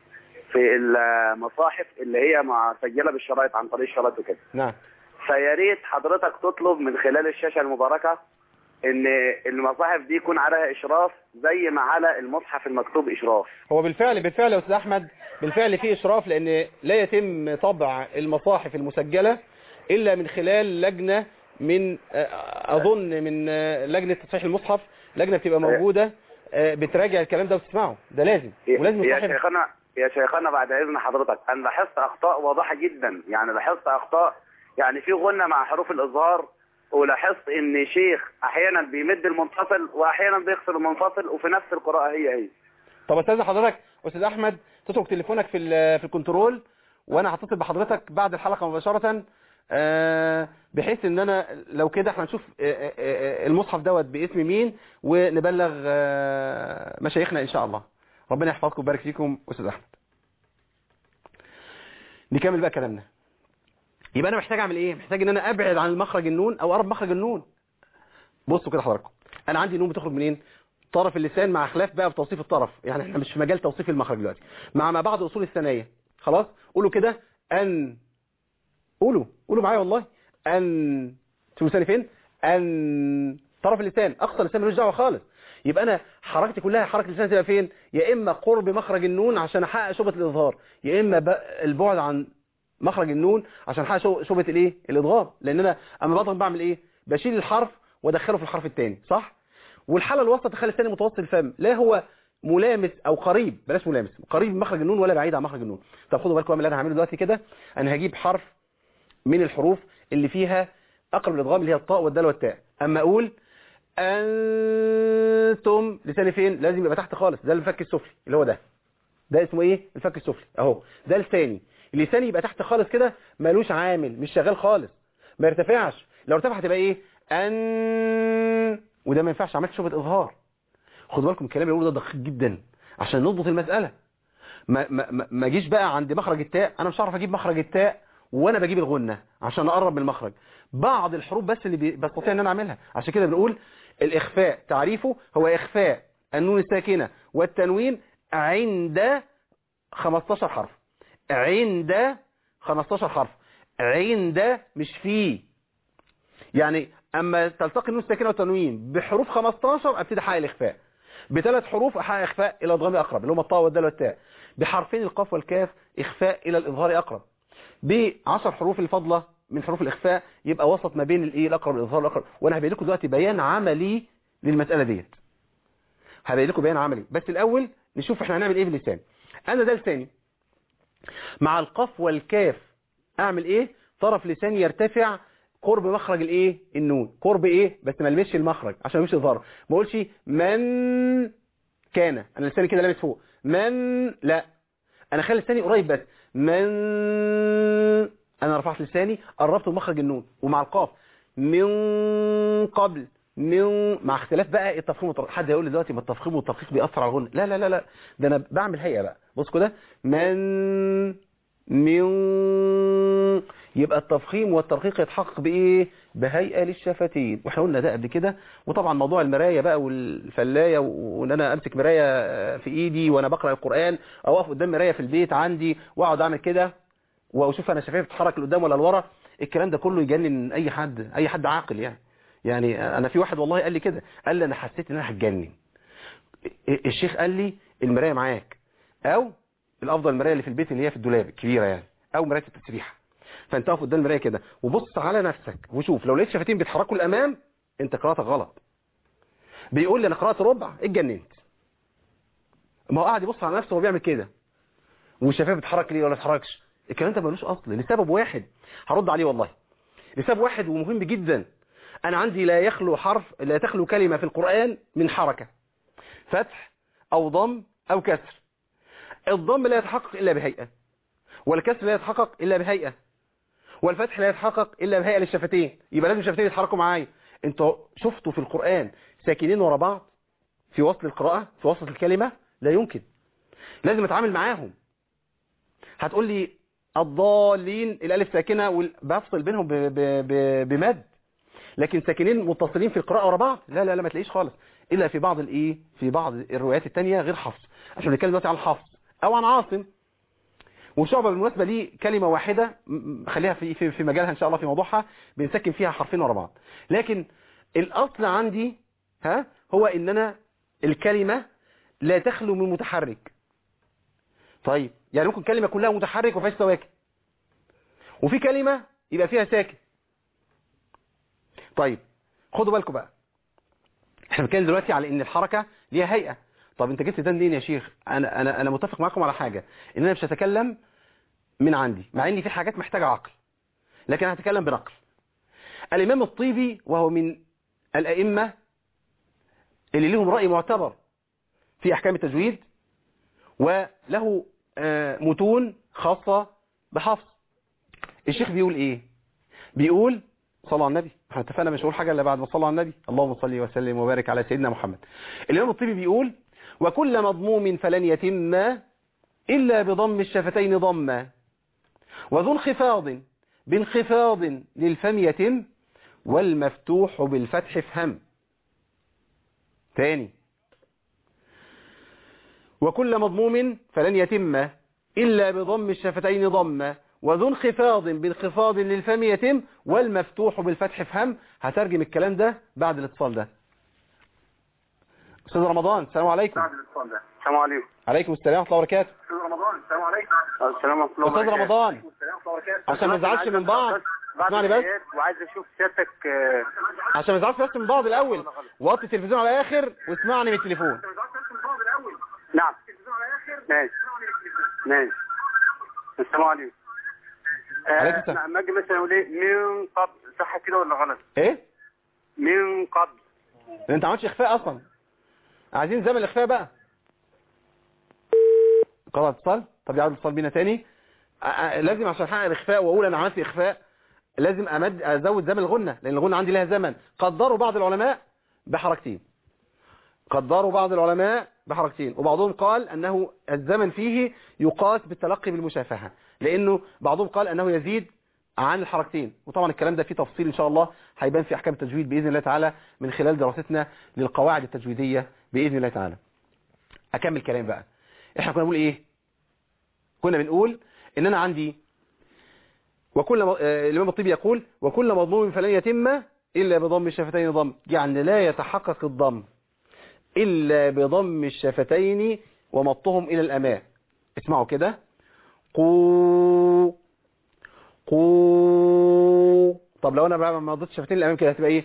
في المصاحف اللي هي مسجله بالشرايط عن طريق الشرايط وكده نعم فيا ريت حضرتك تطلب من خلال الشاشه المباركه ان المصاحف دي يكون عليها اشراف زي ما على المصحف المكتوب اشراف هو بالفعل بالفعل يا استاذ احمد بالفعل في اشراف لان لا يتم طبع المصاحف المسجله الا من خلال لجنه من آه، اظن من آه، لجنه تصحيح المصحف لجنه بتبقى موجوده آه، بتراجع الكلام ده وتسمعه ده لازم ولازم يا المصحف شيخنا يا شيخنا بعد اذن حضرتك انا لاحظت اخطاء واضحه جدا يعني لاحظت اخطاء يعني في غنى مع حروف الاظهار ولاحظت ان شيخ احيانا بيمد المنفصل واحيانا بيخسر المنفصل وفي نفس القراءه هي هي طب استاذ حضرتك استاذ احمد تترك تليفونك في ال- في الكنترول وانا هتصل بحضرتك بعد الحلقه مباشره آه، بحيث ان انا لو كده احنا نشوف آه، آه، آه، المصحف دوت باسم مين ونبلغ آه، مشايخنا ان شاء الله ربنا يحفظكم ويبارك فيكم استاذ احمد نكمل بقى كلامنا يبقى انا محتاج اعمل ايه محتاج ان انا ابعد عن مخرج النون او اقرب مخرج النون بصوا كده حضراتكم انا عندي نون بتخرج منين طرف اللسان مع خلاف بقى في توصيف الطرف يعني احنا مش في مجال توصيف المخرج دلوقتي مع ما بعد اصول الثنايا خلاص قولوا كده ان قولوا قولوا معايا والله ان شوفوا لساني فين ان طرف اللسان اقصى اللسان ملوش دعوه خالص يبقى انا حركتي كلها حركه اللسان تبقى فين يا اما قرب مخرج النون عشان احقق شبهه الاظهار يا اما بقى البعد عن مخرج النون عشان احقق شو- شبهه الايه الادغام لان انا اما بضغط بعمل ايه بشيل الحرف وادخله في الحرف الثاني صح والحاله الوسط تخلي الثاني متوسط الفم لا هو ملامس او قريب بلاش ملامس قريب من مخرج النون ولا بعيد عن مخرج النون طب خدوا بالكم من اللي انا هعمله دلوقتي كده انا هجيب حرف من الحروف اللي فيها اقرب الادغام اللي هي الطاء والدال والتاء اما اقول انتم لساني فين لازم يبقى تحت خالص ده الفك السفلي اللي هو ده ده اسمه ايه الفك السفلي اهو ده لساني لساني يبقى تحت خالص كده ملوش عامل مش شغال خالص ما يرتفعش لو ارتفع هتبقى ايه ان وده ما ينفعش عملت شبهه اظهار خدوا بالكم الكلام اللي بقوله ده دقيق جدا عشان نضبط المساله ما ما ما- ما اجيش بقى عند مخرج التاء انا مش هعرف اجيب مخرج التاء وانا بجيب الغنه عشان اقرب من المخرج بعض الحروف بس اللي بي- بستطيع ان انا اعملها عشان كده بنقول الاخفاء تعريفه هو اخفاء النون الساكنه والتنوين عند 15 حرف عند 15 حرف عند مش فيه يعني اما تلتقي النون الساكنه والتنوين بحروف 15 ابتدي احقق الاخفاء بثلاث حروف احقق اخفاء الى ادغام اقرب اللي هم الطاء والدال والتاء بحرفين القاف والكاف اخفاء الى الاظهار اقرب بعشر حروف الفضله من حروف الاخفاء يبقى وسط ما بين الايه الاقرب والاظهار الاقرب وانا هبين لكم دلوقتي بيان عملي للمساله ديت هبين لكم بيان عملي بس الاول نشوف احنا هنعمل ايه في اللسان انا ده لساني مع القاف والكاف اعمل ايه طرف لساني يرتفع قرب مخرج الايه النون قرب ايه بس ما المسش المخرج عشان مش اظهار ما اقولش من كان انا لساني كده لابس فوق من لا انا خلي لساني قريب بس من انا رفعت لساني قربت مخرج النون ومع القاف من قبل من مع اختلاف بقى التفخيم والترقيق حد هيقول لي دلوقتي ما التفخيم والترقيق بيأثر على الغنى لا لا لا لا ده انا بعمل هيئه بقى بص كده من من يبقى التفخيم والترقيق يتحقق بايه بهيئه للشفتين واحنا قلنا ده قبل كده وطبعا موضوع المرايه بقى والفلايه وان انا امسك مرايه في ايدي وانا بقرا القران او اقف قدام مرايه في البيت عندي واقعد اعمل كده واشوف انا شفايفي بتتحرك لقدام ولا لورا الكلام ده كله يجنن اي حد اي حد عاقل يعني يعني انا في واحد والله قال لي كده قال لي انا حسيت ان انا هتجنن الشيخ قال لي المرايه معاك او الافضل المرايه اللي في البيت اللي هي في الدولاب الكبيره يعني او مرايه التسريح فانت اقف قدام المرايه كده وبص على نفسك وشوف لو لقيت شفتين بيتحركوا للامام انت قراءتك غلط بيقول لي انا قرات ربع اتجننت ما هو قاعد يبص على نفسه وهو بيعمل كده والشفايف بتتحرك ليه ولا ما بتتحركش الكلام ده ملوش اصل لسبب واحد هرد عليه والله لسبب واحد ومهم جدا انا عندي لا يخلو حرف لا تخلو كلمه في القران من حركه فتح او ضم او كسر الضم لا يتحقق الا بهيئه والكسر لا يتحقق الا بهيئه والفتح لا يتحقق الا بهيئه للشفتين يبقى لازم الشفتين يتحركوا معايا انتوا شفتوا في القران ساكنين ورا بعض في وصل القراءه في وسط الكلمه لا يمكن لازم اتعامل معاهم هتقول لي الضالين الالف ساكنه وبفصل بينهم ب- ب- ب- بمد لكن ساكنين متصلين في القراءه ورا بعض لا لا لا ما تلاقيش خالص الا في بعض الايه في بعض الروايات الثانيه غير حفص عشان نتكلم دلوقتي عن حفص او عن عاصم وشعبة بالمناسبة ليه كلمة واحدة م- خليها في, في, في مجالها إن شاء الله في موضوعها بنسكن فيها حرفين ورا بعض لكن الأصل عندي ها هو إن أنا الكلمة لا تخلو من متحرك طيب يعني ممكن كلمة كلها متحرك وفيهاش سواكن وفي كلمة يبقى فيها ساكن طيب خدوا بالكم بقى احنا بنتكلم دلوقتي على ان الحركة ليها هيئة طب انت جبت ده منين يا شيخ انا انا انا متفق معاكم على حاجة ان انا مش هتكلم من عندي مع ان في حاجات محتاجة عقل لكن انا هتكلم بنقل الامام الطيبي وهو من الائمة اللي لهم رأي معتبر في احكام التجويد وله آه، متون خاصة بحفظ الشيخ بيقول ايه بيقول صلى على النبي احنا اتفقنا مش هقول حاجة الا بعد ما صلى على النبي اللهم صل وسلم وبارك على سيدنا محمد الامام الطيبي بيقول وكل مضموم فلن يتم إلا بضم الشفتين ضما وذو انخفاض بانخفاض للفم يتم والمفتوح بالفتح افهم تاني وكل مضموم فلن يتم إلا بضم الشفتين ضما وذو انخفاض بانخفاض للفم يتم والمفتوح بالفتح افهم هترجم الكلام ده بعد الاتصال ده أستاذ رمضان السلام عليكم السلام عليكم عليكم السلام ورحمة الله وبركاته رمضان السلام عليكم السلام عليكم أستاذ رمضان عشان ما نزعلش من بعض اسمعني بس وعايز اشوف سيادتك آه، عشان ما نزعلش بس من بعض الأول وطي التلفزيون على الآخر واسمعني من التليفون نعم ماشي ماشي السلام عليكم آه، عليكم السلام. لما اجي مثلا اقول ايه من قبل صح كده ولا غلط إيه؟ من قبل انت عملتش إخفاء أصلا عايزين زمن الإخفاء بقى قطع اتصال طب يعود الاتصال بينا تاني آه، آه، لازم عشان احقق الإخفاء وأقول أنا عملت إخفاء لازم أمد أزود زمن الغنة لأن الغنة عندي لها زمن قدروا بعض العلماء بحركتين قدروا بعض العلماء بحركتين وبعضهم قال أنه الزمن فيه يقاس بالتلقي بالمشافهة لأنه بعضهم قال أنه يزيد عن الحركتين وطبعا الكلام ده فيه تفصيل إن شاء الله هيبان في أحكام التجويد بإذن الله تعالى من خلال دراستنا للقواعد التجويدية بإذن الله تعالى أكمل كلام بقى إحنا كنا بنقول إيه كنا بنقول إن أنا عندي وكل م- آه، الإمام الطيبي يقول وكل مضموم فلن يتم إلا بضم الشفتين ضم يعني لا يتحقق الضم إلا بضم الشفتين ومطهم إلى الأمام اسمعوا كده قو قو طب لو أنا بقى ما ضدت الشفتين الأمام كده هتبقى إيه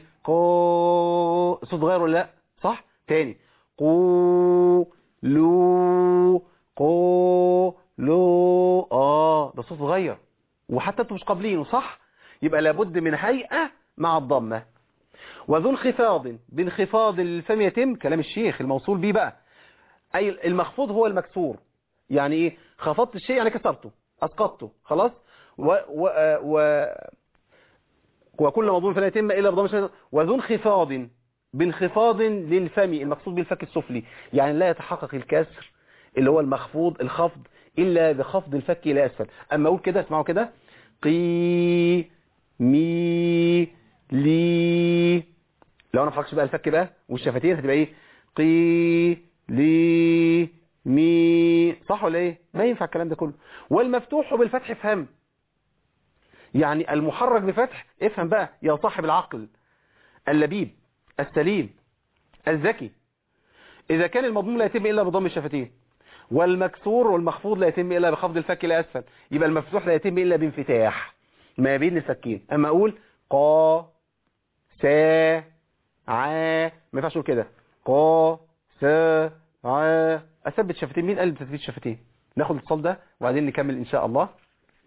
قو صوت غير ولا لا صح تاني قو لو قو لو آه ده صوت غير وحتى انتوا مش قابلينه صح يبقى لابد من هيئة مع الضمة وذو انخفاض بانخفاض الفم يتم كلام الشيخ الموصول بيه بقى أي المخفوض هو المكسور يعني ايه خفضت الشيء يعني كسرته اسقطته خلاص و و و وكل مضمون فلا يتم الا بضم الشيء وذو انخفاض بانخفاض للفم المقصود بالفك السفلي يعني لا يتحقق الكسر اللي هو المخفوض الخفض الا بخفض الفك الى اسفل اما اقول كده اسمعوا كده قي مي لي لو انا ما حركش بقى الفك بقى والشفتين هتبقى ايه قي لي مي صح ولا ايه ما ينفع الكلام ده كله والمفتوح بالفتح افهم يعني المحرك بفتح افهم بقى يا صاحب العقل اللبيب السليم الذكي إذا كان المضموم لا يتم إلا بضم الشفتين والمكسور والمخفوض لا يتم إلا بخفض الفك إلى أسفل يبقى المفتوح لا يتم إلا بانفتاح ما بين الفكين أما أقول قا سا ع ما ينفعش أقول كده قا سا ع أثبت شفتين مين قال بتثبيت شفتين ناخد الاتصال ده وبعدين نكمل إن شاء الله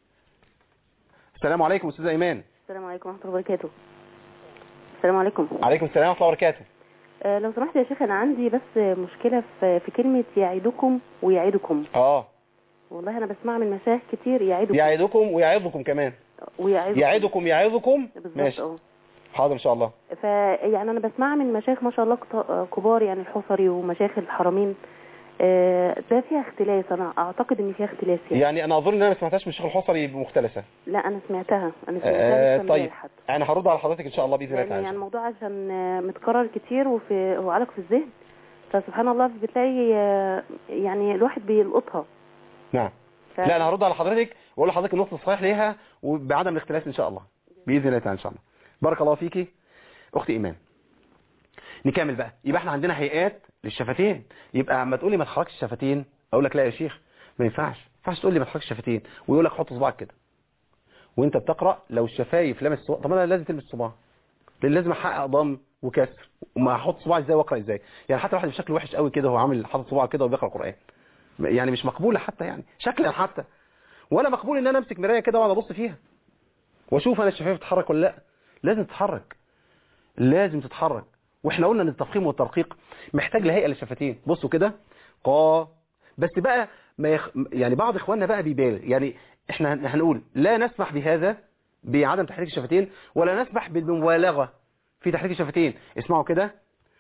السلام عليكم أستاذ إيمان السلام عليكم ورحمة الله وبركاته السلام عليكم عليكم السلام ورحمة الله وبركاته آه لو سمحت يا شيخ أنا عندي بس مشكلة في, في كلمة يعيدكم ويعيدكم اه والله أنا بسمع من مشايخ كتير يعيدكم يعيدكم ويعظكم كمان ويعيدكم يعيدكم يعظكم بالظبط ماشي اه حاضر ان شاء الله فيعني أنا بسمع من مشايخ ما شاء الله كت- كبار يعني الحصري ومشايخ الحرمين آه ده فيها اختلاس أنا أعتقد إن فيها اختلاس يعني. يعني انا اظن ان انا ما سمعتهاش من الشيخ الحصري بمختلسه لا أنا سمعتها أنا سمعتها آه لسه طيب امبارح حتى. انا هرد على حضرتك ان شاء الله باذن الله يعني, يعني تعالى الموضوع عشان آه، متكرر كتير وفي هو علق في الذهن فسبحان الله بتلاقي آه، يعني الواحد بيلقطها نعم ف... لا انا هرد على حضرتك واقول لحضرتك النقطه الصحيح ليها وبعدم الاختلاس ان شاء الله باذن الله تعالى ان شاء الله بارك الله فيكي اختي ايمان نكمل بقى يبقى احنا عندنا هيئات للشفتين يبقى اما تقول لي ما تحركش الشفتين اقول لك لا يا شيخ ما ينفعش ما ينفعش تقول لي ما تحركش الشفتين ويقول لك حط صباعك كده وانت بتقرا لو الشفايف لمس صباع طب انا لازم تلمس صباع لان لازم احقق ضم وكسر وما احط صباعي ازاي واقرا ازاي يعني حتى واحد بشكل وحش قوي كده هو عامل حاطط صباعه كده وبيقرا قران يعني مش مقبوله حتى يعني شكلا حتى ولا مقبول ان انا امسك مرايه كده واقعد ابص فيها واشوف انا الشفايف بتتحرك ولا لا لازم تتحرك لازم تتحرك واحنا قلنا ان التفخيم والترقيق محتاج لهيئه للشفتين بصوا كده قا بس بقى ما يخ... يعني بعض اخواننا بقى بيبالغ يعني احنا هن- هنقول لا نسمح بهذا بعدم تحريك الشفتين ولا نسمح بالمبالغه في تحريك الشفتين اسمعوا كده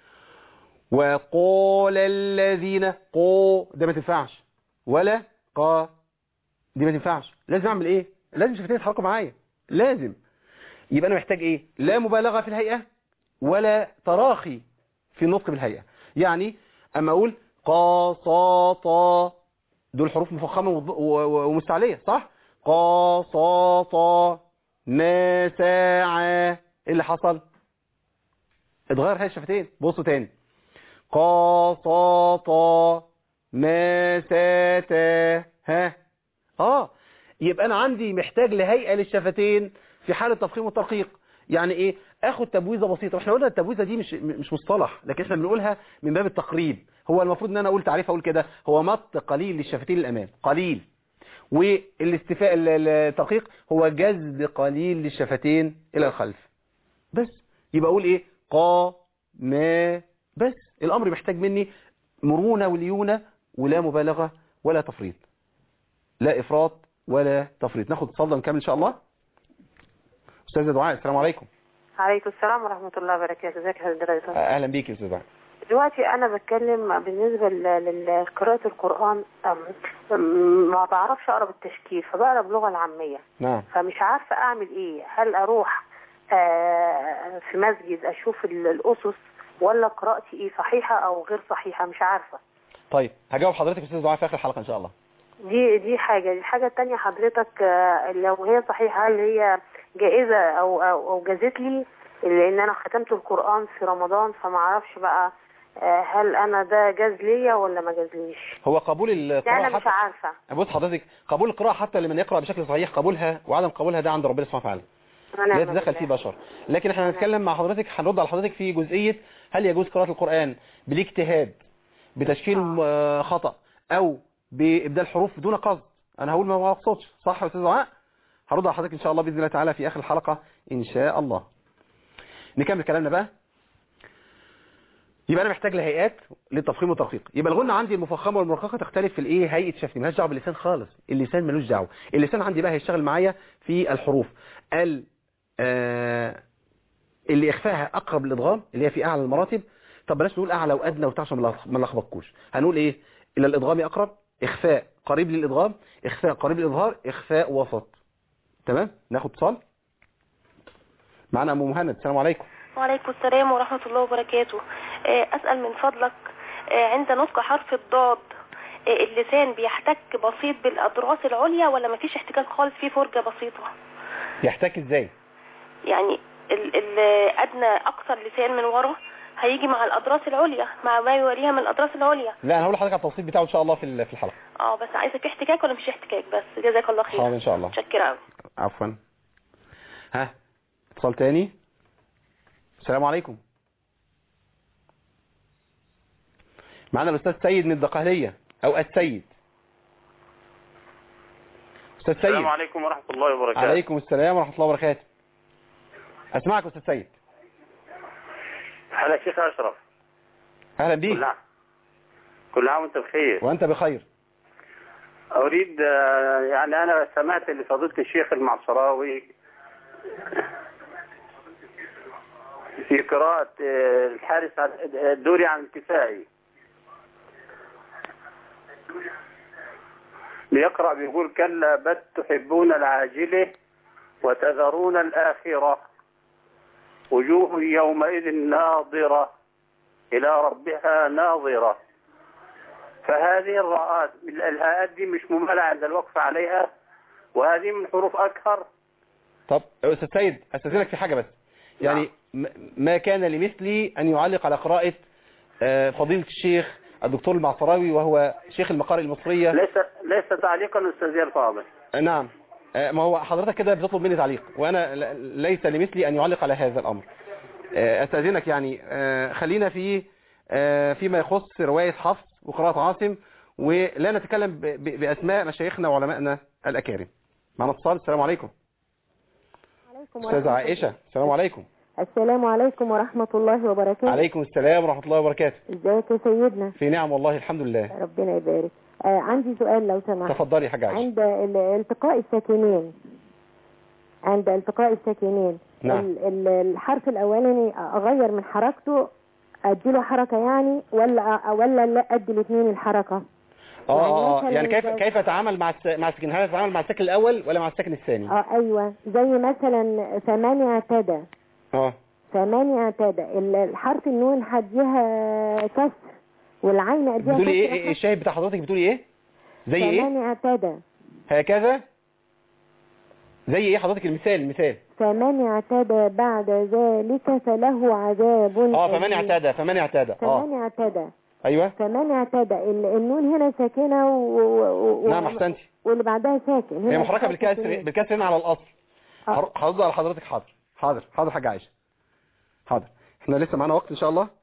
وقال الذين قو ده ما تنفعش ولا قا دي ما تنفعش لازم اعمل ايه لازم الشفتين يتحركوا معايا لازم يبقى انا محتاج ايه لا مبالغه في الهيئه ولا تراخي في النطق بالهيئه يعني اما اقول قا صا طا دول حروف مفخمه وض- و- و- ومستعليه صح قا صا طا ما ساعة ايه اللي حصل اتغير هاي الشفتين بصوا تاني قا صا طا ما سا تا ها اه يبقى انا عندي محتاج لهيئه للشفتين في حاله تفخيم والترقيق يعني ايه اخد تبويزه بسيطه احنا قلنا التبويزه دي مش مش مصطلح لكن احنا بنقولها من باب التقريب هو المفروض ان انا اقول تعريف اقول كده هو مط قليل للشفتين للامام قليل والاستفاء ال- الترقيق هو جذب قليل للشفتين الى الخلف بس يبقى اقول ايه قا ما بس الامر محتاج مني مرونه وليونه ولا مبالغه ولا تفريط لا افراط ولا تفريط ناخد اتصال ده ونكمل ان شاء الله استاذه دعاء السلام عليكم عليكم السلام ورحمة الله وبركاته ازيك يا حضرتك اهلا بيك يا استاذه دعاء دلوقتي أنا بتكلم بالنسبة ل- لقراءة القرآن أم- أم، ما بعرفش أقرأ بالتشكيل فبقرأ باللغة العامية نعم فمش عارفة أعمل إيه هل أروح آه، في مسجد أشوف ال- الأسس ولا قراءتي إيه صحيحة أو غير صحيحة مش عارفة طيب هجاوب حضرتك يا استاذه دعاء في اخر الحلقه ان شاء الله دي دي حاجة الحاجة التانية حضرتك آه، لو هي صحيحة هل هي جائزة أو أو, أو جازت لي لأن أنا ختمت القرآن في رمضان فما أعرفش بقى آه، هل أنا ده جاز ليا ولا ما جازليش هو قبول ده القراءه أنا مش حتى عارفة بص حضرتك قبول القراءه حتى لمن يقرا بشكل صحيح قبولها وعدم قبولها ده عند ربنا سبحانه وتعالى لا ونعم يتدخل بالله. فيه بشر لكن احنا هنتكلم مع حضرتك هنرد على حضرتك في جزئية هل يجوز قراءة القرآن بالاجتهاد بتشكيل آه، خطأ او بإبدال حروف دون قصد انا هقول ما ما اقصدش صح يا استاذ دعاء هرد على حضرتك ان شاء الله باذن الله تعالى في اخر الحلقة ان شاء الله نكمل كلامنا بقى يبقى انا محتاج لهيئات للتفخيم والترقيق يبقى الغنة عندي المفخمه والمرققه تختلف في الايه هيئه شفتي مالهاش دعوه باللسان خالص اللسان ملوش دعوه اللسان عندي بقى هيشتغل معايا في الحروف ال آه اللي اخفائها اقرب للادغام اللي هي في اعلى المراتب طب بلاش نقول اعلى وادنى وبتاع عشان ما نلخ- ما نلخبطكوش هنقول ايه الى الادغام اقرب اخفاء قريب للادغام اخفاء قريب للاظهار اخفاء وسط تمام ناخد اتصال معانا ام مهند السلام عليكم وعليكم السلام ورحمة الله وبركاته آه، أسأل من فضلك آه، عند نطق حرف الضاد آه، اللسان بيحتك بسيط بالأضراس العليا ولا مفيش احتكاك خالص فيه فرجة بسيطة يحتاج ازاي يعني ال- ال- أدنى أقصى اللسان من ورا هيجي مع الأضراس العليا مع ما يواليها من الأضراس العليا لا انا هقول لحضرتك على التوصيل بتاعه ان شاء الله في ال- في الحلقه اه بس عايزة في احتكاك ولا مش احتكاك بس جزاك الله خير حاضر ان شاء الله متشكرة أوي عفوا ها اتصال تاني السلام عليكم معنا الاستاذ سيد من الدقهلية او السيد استاذ سيد السلام عليكم ورحمة الله وبركاته عليكم السلام ورحمة الله وبركاته اسمعك يا استاذ سيد هلا شيخ أشرف اهلا كل بيك عام كل عام وأنت بخير وانت بخير أريد آه، يعني أنا سمعت لفضيلة الشيخ المعصراوي في قراءة آه، الحارس عن- الدوري عن الكفائي بيقرأ بيقول كلا بل تحبون العاجلة وتذرون الآخرة وجوه يومئذ ناظرة إلى ربها ناظرة فهذه الراءات الهاءات دي مش مملة عند الوقف عليها وهذه من حروف أكثر طب يا استاذ سيد استاذنك في حاجة بس يعني م- ما كان لمثلي ان يعلق على قراءة آه، فضيلة الشيخ الدكتور المعصراوي وهو شيخ المقارئ المصرية ليس ليس تعليقا أستاذي الفاضل نعم آه، ما هو حضرتك كده بتطلب مني تعليق وانا ل- ليس لمثلي ان يعلق على هذا الامر آه، استاذنك يعني آه، خلينا في آه، فيما يخص رواية حفص وقراءة عاصم ولا نتكلم ب- ب- باسماء مشايخنا وعلمائنا الاكارم معنا اتصال السلام عليكم عليكم استاذة ورحمة عائشة السلام عليكم السلام عليكم ورحمة الله وبركاته عليكم السلام ورحمة الله وبركاته ازيك يا سيدنا في نعم والله الحمد لله ربنا يبارك آه عندي سؤال لو سمحت تفضلي يا حاجة عائشة عند ال- التقاء الساكنين عند التقاء الساكنين نعم. ال- ال- الحرف الاولاني اغير من حركته اديله حركة يعني ولا ولا لا ادي الاثنين الحركة اه يعني اه مثلاً يعني كيف زي- كيف اتعامل مع الس... مع السكن هل اتعامل مع السكن الاول ولا مع السكن الثاني اه ايوه زي مثلا ثمانية اعتدى اه ثمانية اعتدى ال- الحرف النون هديها كسر والعين اديها بتقولي ايه كسر ايه الشاهد بتاع حضرتك بتقولي ايه زي ايه ثمانية اعتدى هكذا زي ايه حضرتك المثال المثال فمن اعتدى بعد ذلك فله عذاب اه فمن أليم. اعتدى فمن اعتدى اه فمن اعتدى ايوه فمن اعتدى ال- النون هنا ساكنة و... و... و... نعم احسنتي واللي بعدها ساكن هنا هي محركه الحرف بالكسر ساكن. بالكسر هنا على الاصل آه. هر- هرد على حضرتك حاضر حاضر حاضر حاجه عايشه حاضر احنا لسه معانا وقت ان شاء الله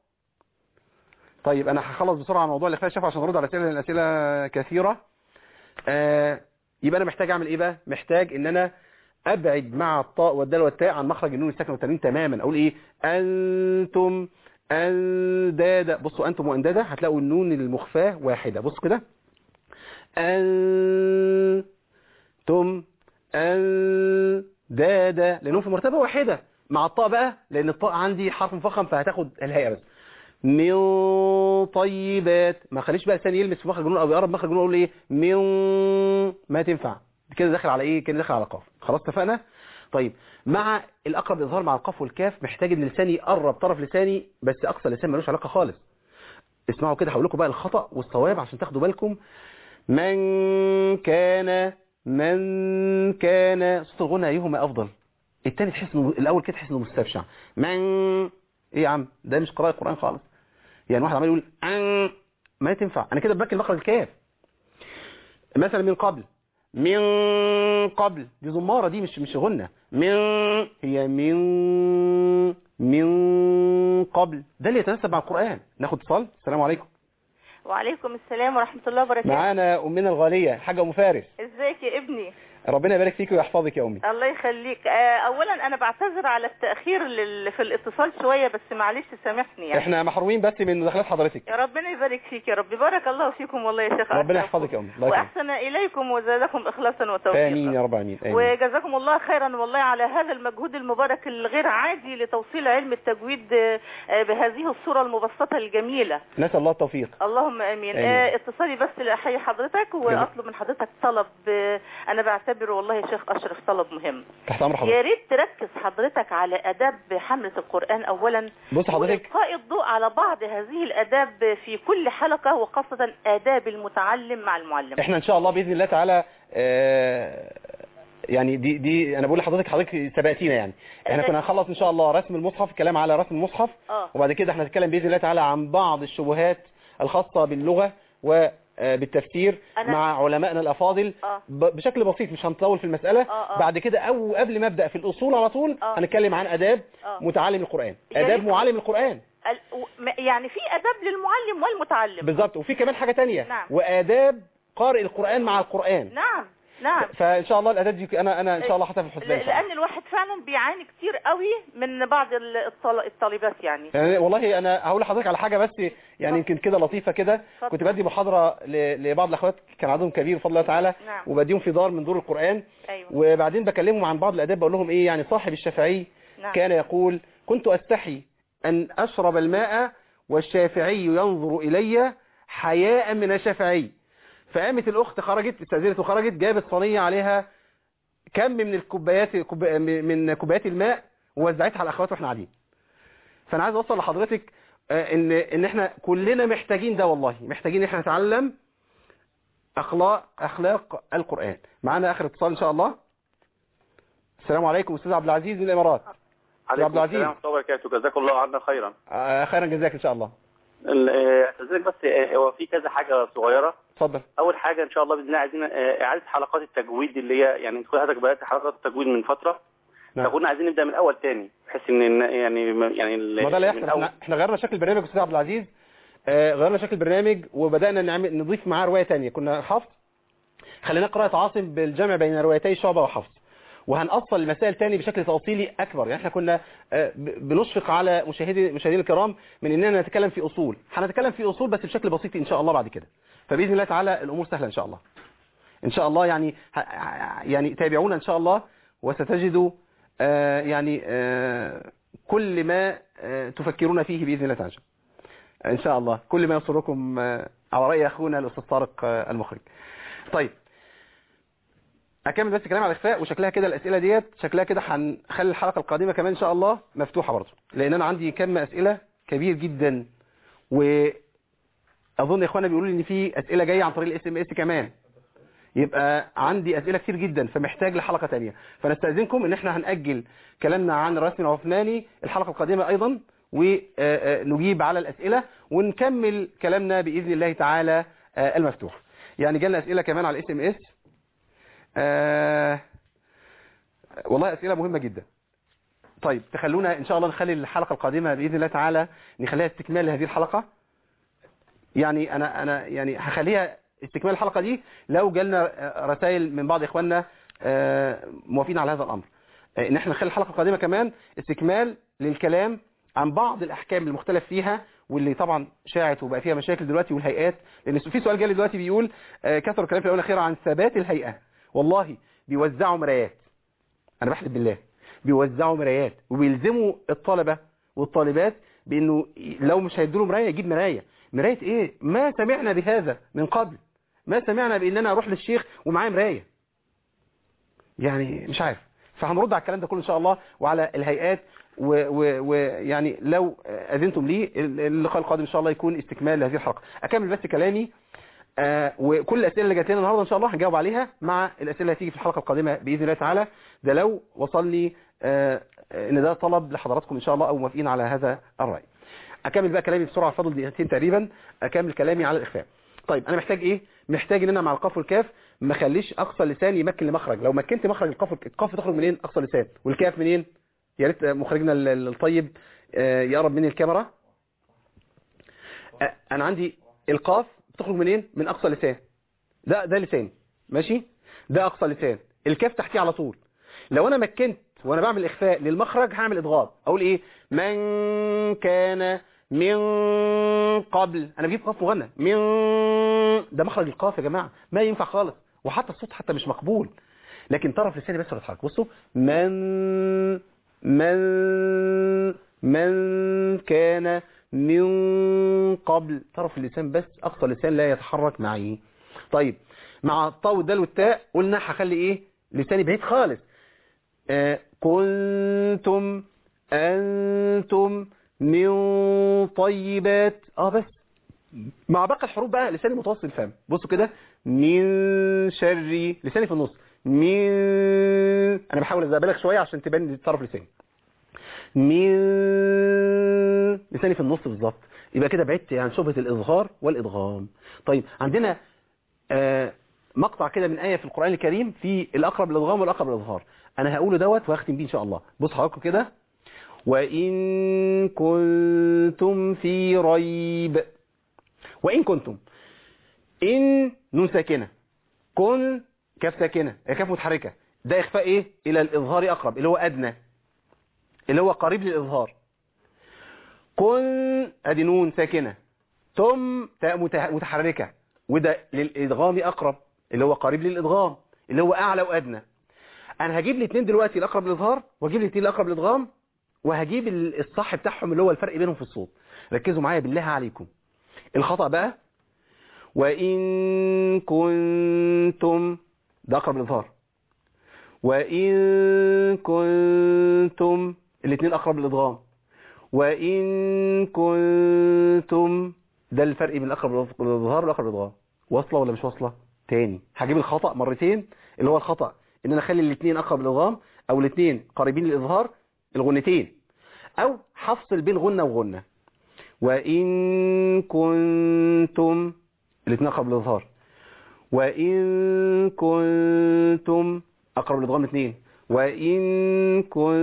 طيب انا هخلص بسرعه على موضوع الاخفاء الشفوي عشان ارد على اسئله لأن الاسئله كثيره آه يبقى انا محتاج اعمل ايه بقى محتاج ان انا ابعد مع الطاء والدال والتاء عن مخرج النون الساكن والتنوين تماما اقول ايه انتم اندادا بصوا انتم واندادا هتلاقوا النون المخفاه واحده بصوا كده انتم دا دا لانهم في مرتبه واحده مع الطاء بقى لان الطاء عندي حرف مفخم فهتاخد الهيئه بس من طيبات ما خليش بقى لساني يلمس في مخرج النون او يقرب مخرج النون اقول ايه من ما تنفع كده داخل على ايه كده داخل على قاف خلاص اتفقنا طيب مع الاقرب اظهار مع القاف والكاف محتاج ان لساني يقرب طرف لساني بس اقصى لسان ملوش علاقه خالص اسمعوا كده هقول لكم بقى الخطا والصواب عشان تاخدوا بالكم من كان من كان صوت الغنى ايهما افضل التاني تحس انه الاول كده تحس انه مستبشع من ايه يا عم ده مش قراءه قران خالص يعني واحد عمال يقول ان ما تنفع انا كده ببكي مخرج الكاف مثلا من قبل من قبل دي زماره دي مش مش غنى من هي من من قبل ده اللي يتناسب مع القران ناخد اتصال السلام عليكم وعليكم السلام ورحمة الله وبركاته معانا امنا الغاليه حاجه ام فارس ازيك يا ابني ربنا يبارك فيك ويحفظك يا امي الله يخليك آه، اولا انا بعتذر على التأخير لل- في الاتصال شوية بس معلش سامحني يعني احنا محرومين بس من مداخلات حضرتك يا ربنا يبارك فيك يا رب بارك الله فيكم والله يا شيخ ربنا أشرف. يحفظك يا امي الله يكرمك واحسن اليكم وزادكم اخلاصا وتوفيقا امين يا رب العالمين امين وجزاكم الله خيرا والله على هذا المجهود المبارك الغير عادي لتوصيل علم التجويد آه، آه، بهذه الصورة المبسطة الجميلة نسال الله التوفيق اللهم امين آمين. آه اتصالي بس لاحيي حضرتك واطلب من حضرتك طلب آه انا بعتبره والله يا شيخ اشرف طلب مهم تحت امر يا حضرتك ريت تركز حضرتك على اداب حمله القران اولا بص حضرتك والقاء الضوء على بعض هذه الاداب في كل حلقه وخاصه اداب المتعلم مع المعلم احنا ان شاء الله باذن الله تعالى آه، يعني دي دي انا بقول لحضرتك حضرتك سبقتينا يعني احنا كنا هنخلص ان شاء الله رسم المصحف الكلام على رسم المصحف اه وبعد كده احنا هنتكلم باذن الله تعالى عن بعض الشبهات الخاصه باللغه وبالتفسير أنا- مع علمائنا الافاضل اه ب- بشكل بسيط مش هنطول في المساله آه، آه. بعد كده او قبل ما ابدا في الاصول على طول آه. هنتكلم عن اداب اه متعلم القران يا اداب ريت. معلم القران ال- و- م- يعني في اداب للمعلم والمتعلم بالظبط وفي كمان حاجه تانية نعم. واداب قارئ القران مع القران نعم نعم فان شاء الله الاداب دي انا انا ان شاء الله حاططها في الحسبان إن شاء الله. لان الواحد فعلا بيعاني كتير قوي من بعض ال- الطل- الطالبات يعني يعني والله انا هقول لحضرتك على حاجه بس يعني يمكن كده لطيفه كده اتفضل. كنت بدي محاضره ل- لبعض الاخوات كان عددهم كبير بفضل الله تعالى نعم. وبديهم في دار من دور القران ايوه وبعدين بكلمهم عن بعض الاداب بقول لهم ايه يعني صاحب الشافعي نعم كان يقول كنت استحي ان اشرب الماء والشافعي ينظر الي حياء من الشافعي فقامت الاخت خرجت استاذنت وخرجت جابت صينيه عليها كم من الكوبايات كوب- من كوبايات الماء ووزعتها على الاخوات واحنا قاعدين فانا عايز اوصل لحضرتك آه، ان ان احنا كلنا محتاجين ده والله محتاجين ان احنا نتعلم اخلاق اخلاق القران معانا اخر اتصال ان شاء الله السلام عليكم استاذ عبد العزيز من الامارات عبد عليكم العزيز. السلام ورحمة الله وبركاته جزاك الله عنا خيرا آه، خيرا جزاك ان شاء الله ال- آه، أستاذنك بس آه، هو في كذا حاجة صغيرة اتفضل أول حاجة إن شاء الله بإذن الله عايزين آه، إعادة حلقات التجويد اللي هي يعني أنت حضرتك بدأت حلقات التجويد من فترة نعم. فكنا عايزين نبدأ من الأول تاني بحيث إن إن- يعني يعني ال- ما ده اللي من يحصل أول احنا احنا غيرنا شكل البرنامج يا استاذ عبد العزيز آه، غيرنا شكل البرنامج وبدانا نعمل نضيف معاه روايه ثانيه كنا حفظ خلينا قراءه عاصم بالجمع بين روايتي شعبه وحفص وهنأصل المسائل تاني بشكل تفصيلي اكبر يعني احنا كنا آه، ب- بنشفق على مشاهدي المشاهدين الكرام من اننا نتكلم في اصول هنتكلم في اصول بس بشكل بسيط ان شاء الله بعد كده فباذن الله تعالى الامور سهله ان شاء الله ان شاء الله يعني ه- يعني تابعونا ان شاء الله وستجدوا آه، يعني آه، كل ما آه، تفكرون فيه باذن الله تعالى ان شاء الله كل ما يسركم آه، على راي اخونا الاستاذ طارق آه، المخرج طيب اكمل بس كلام على الاخفاء وشكلها كده الاسئله ديت شكلها كده هنخلي الحلقه القادمه كمان ان شاء الله مفتوحه برضه لان انا عندي كم اسئله كبير جدا واظن يا اخوانا بيقولوا لي ان في اسئله جايه عن طريق الاس ام اس كمان يبقى عندي اسئله كتير جدا فمحتاج لحلقه تانية فنستاذنكم ان احنا هنأجل كلامنا عن الرسم العثماني الحلقه القادمه ايضا ونجيب على الاسئله ونكمل كلامنا باذن الله تعالى آه، المفتوح يعني جالنا اسئله كمان على الاس ام اس والله اسئله مهمه جدا طيب تخلونا ان شاء الله نخلي الحلقه القادمه باذن الله تعالى نخليها استكمال لهذه الحلقه يعني انا انا يعني هخليها استكمال الحلقه دي لو جالنا رسائل من بعض اخواننا آه، موافقين على هذا الامر آه، ان احنا نخلي الحلقه القادمه كمان استكمال للكلام عن بعض الاحكام المختلف فيها واللي طبعا شاعت وبقى فيها مشاكل دلوقتي والهيئات لان في سؤال جالي دلوقتي بيقول آه، كثر الكلام في الاونه الاخيره عن ثبات الهيئه والله بيوزعوا مرايات انا بحلف بالله بيوزعوا مرايات وبيلزموا الطلبة والطالبات بانه لو مش هيدوا مرايه يجيب مرايه مرايه ايه ما سمعنا بهذا من قبل ما سمعنا بان انا اروح للشيخ ومعايا مرايه يعني مش عارف فهنرد على الكلام ده كله ان شاء الله وعلى الهيئات ويعني لو اذنتم لي اللقاء القادم ان شاء الله يكون استكمال لهذه الحلقه اكمل بس كلامي آه وكل الاسئله اللي جات لنا النهارده ان شاء الله هنجاوب عليها مع الاسئله اللي هتيجي في الحلقه القادمه باذن الله تعالى ده لو وصل لي آه ان ده طلب لحضراتكم ان شاء الله او موافقين على هذا الراي اكمل بقى كلامي بسرعه فاضل دقيقتين تقريبا اكمل كلامي على الاخفاء طيب انا محتاج ايه محتاج ان انا مع القاف والكاف ما اخليش اقصى لسان يمكن لمخرج لو مكنت مخرج القاف القاف تخرج منين اقصى لسان والكاف منين يا ريت مخرجنا الطيب يقرب مني الكاميرا انا عندي القاف بتخرج منين من اقصى لسان ده ده لسان ماشي ده اقصى لسان الكاف تحتيه على طول لو انا مكنت وانا بعمل اخفاء للمخرج هعمل ادغام اقول ايه من كان من قبل انا بجيب قاف مغنى من ده مخرج القاف يا جماعه ما ينفع خالص وحتى الصوت حتى مش مقبول لكن طرف لساني بس اللي بيتحرك بصوا من من من كان من قبل طرف اللسان بس اقصى اللسان لا يتحرك معي طيب مع الطاء والدال والتاء قلنا هخلي ايه لساني بعيد خالص آه كنتم انتم من طيبات اه بس مع باقي الحروف بقى لساني متوسط الفم بصوا كده من شر لساني في النص من انا بحاول ابالغ شويه عشان تبان طرف لساني من لساني في النص بالظبط يبقى كده بعدت عن شبهه الاظهار والادغام طيب عندنا آه مقطع كده من آية في القرآن الكريم في الأقرب للإدغام والأقرب للإظهار أنا هقوله دوت وهختم بيه إن شاء الله بص حضراتكم كده وإن كنتم في ريب وإن كنتم إن نون ساكنة كن كاف ساكنة كاف متحركة ده إخفاء إيه إلى الإظهار أقرب اللي هو أدنى اللي هو قريب للإظهار كن أدي نون ساكنة ثم تاء متحركة وده للإدغام أقرب اللي هو قريب للإدغام اللي هو أعلى وأدنى أنا هجيب الاثنين دلوقتي الأقرب للإظهار وهجيب الاثنين الأقرب للإدغام وهجيب الصح بتاعهم اللي هو الفرق بينهم في الصوت ركزوا معايا بالله عليكم الخطأ بقى وإن كنتم ده أقرب للإظهار وإن كنتم الاثنين أقرب للإدغام وإن كنتم ده الفرق بين الأقرب للإظهار والأقرب للإدغام واصلة ولا مش واصلة تاني هجيب الخطأ مرتين اللي هو الخطأ ان انا اخلي الاثنين اقرب للإدغام او الاثنين قريبين للإظهار الغنتين او هفصل بين غنة وغنة وإن كنتم الاثنين اقرب للإظهار وإن كنتم اقرب للإدغام اثنين وإن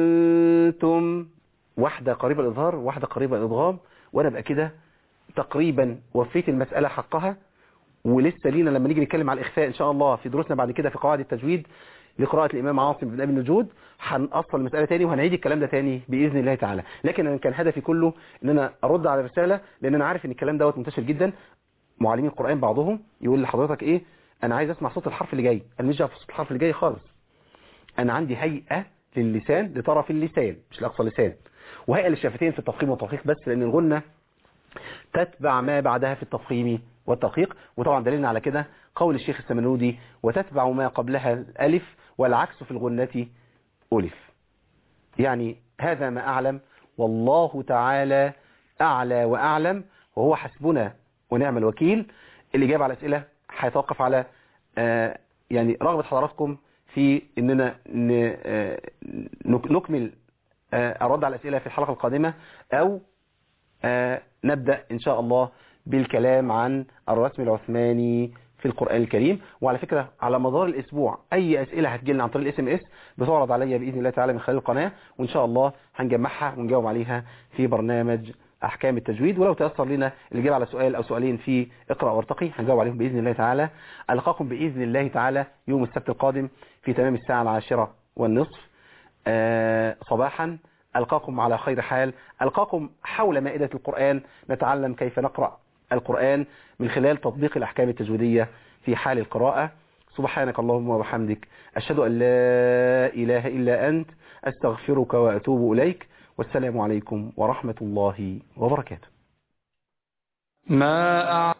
كنتم واحدة قريبة للإظهار واحدة قريبة للإدغام وانا بقى كده تقريبا وفيت المسألة حقها ولسه لينا لما نيجي نتكلم على الإخفاء إن شاء الله في دروسنا بعد كده في قواعد التجويد لقراءة الإمام عاصم بن أبي النجود هنأصل المسألة تاني وهنعيد الكلام ده تاني بإذن الله تعالى لكن أنا كان هدفي كله إن أنا أرد على الرسالة لأن أنا عارف إن الكلام دوت منتشر جدا معلمين القرآن بعضهم يقول لحضرتك إيه أنا عايز أسمع صوت الحرف اللي جاي أنا مش في صوت الحرف اللي جاي خالص أنا عندي هيئة للسان لطرف اللسان مش لأقصى اللسان وهيئة للشفتين في التفخيم والترقيق بس لأن الغنة تتبع ما بعدها في التفخيم والترقيق وطبعا دليلنا على كده قول الشيخ السمنودي وتتبع ما قبلها الألف والعكس في الغنة ألف يعني هذا ما أعلم والله تعالى أعلى وأعلم وهو حسبنا ونعم الوكيل الإجابة على الأسئلة هيتوقف على آه يعني رغبة حضراتكم في أننا آه نكمل آه الرد على الأسئلة في الحلقة القادمة أو نبدأ إن شاء الله بالكلام عن الرسم العثماني في القرآن الكريم وعلى فكرة على مدار الأسبوع أي أسئلة هتجيلنا عن طريق الاس ام اس بتعرض عليا بإذن الله تعالى من خلال القناة وإن شاء الله هنجمعها ونجاوب عليها في برنامج أحكام التجويد ولو تيسر لنا الإجابة على سؤال أو سؤالين في اقرأ وارتقي هنجاوب عليهم بإذن الله تعالى ألقاكم بإذن الله تعالى يوم السبت القادم في تمام الساعة العاشرة والنصف آه صباحا ألقاكم على خير حال ألقاكم حول مائدة القرآن نتعلم كيف نقرأ القرآن من خلال تطبيق الأحكام التجويدية في حال القراءة سبحانك اللهم وبحمدك أشهد أن لا إله إلا أنت أستغفرك وأتوب إليك والسلام عليكم ورحمة الله وبركاته ما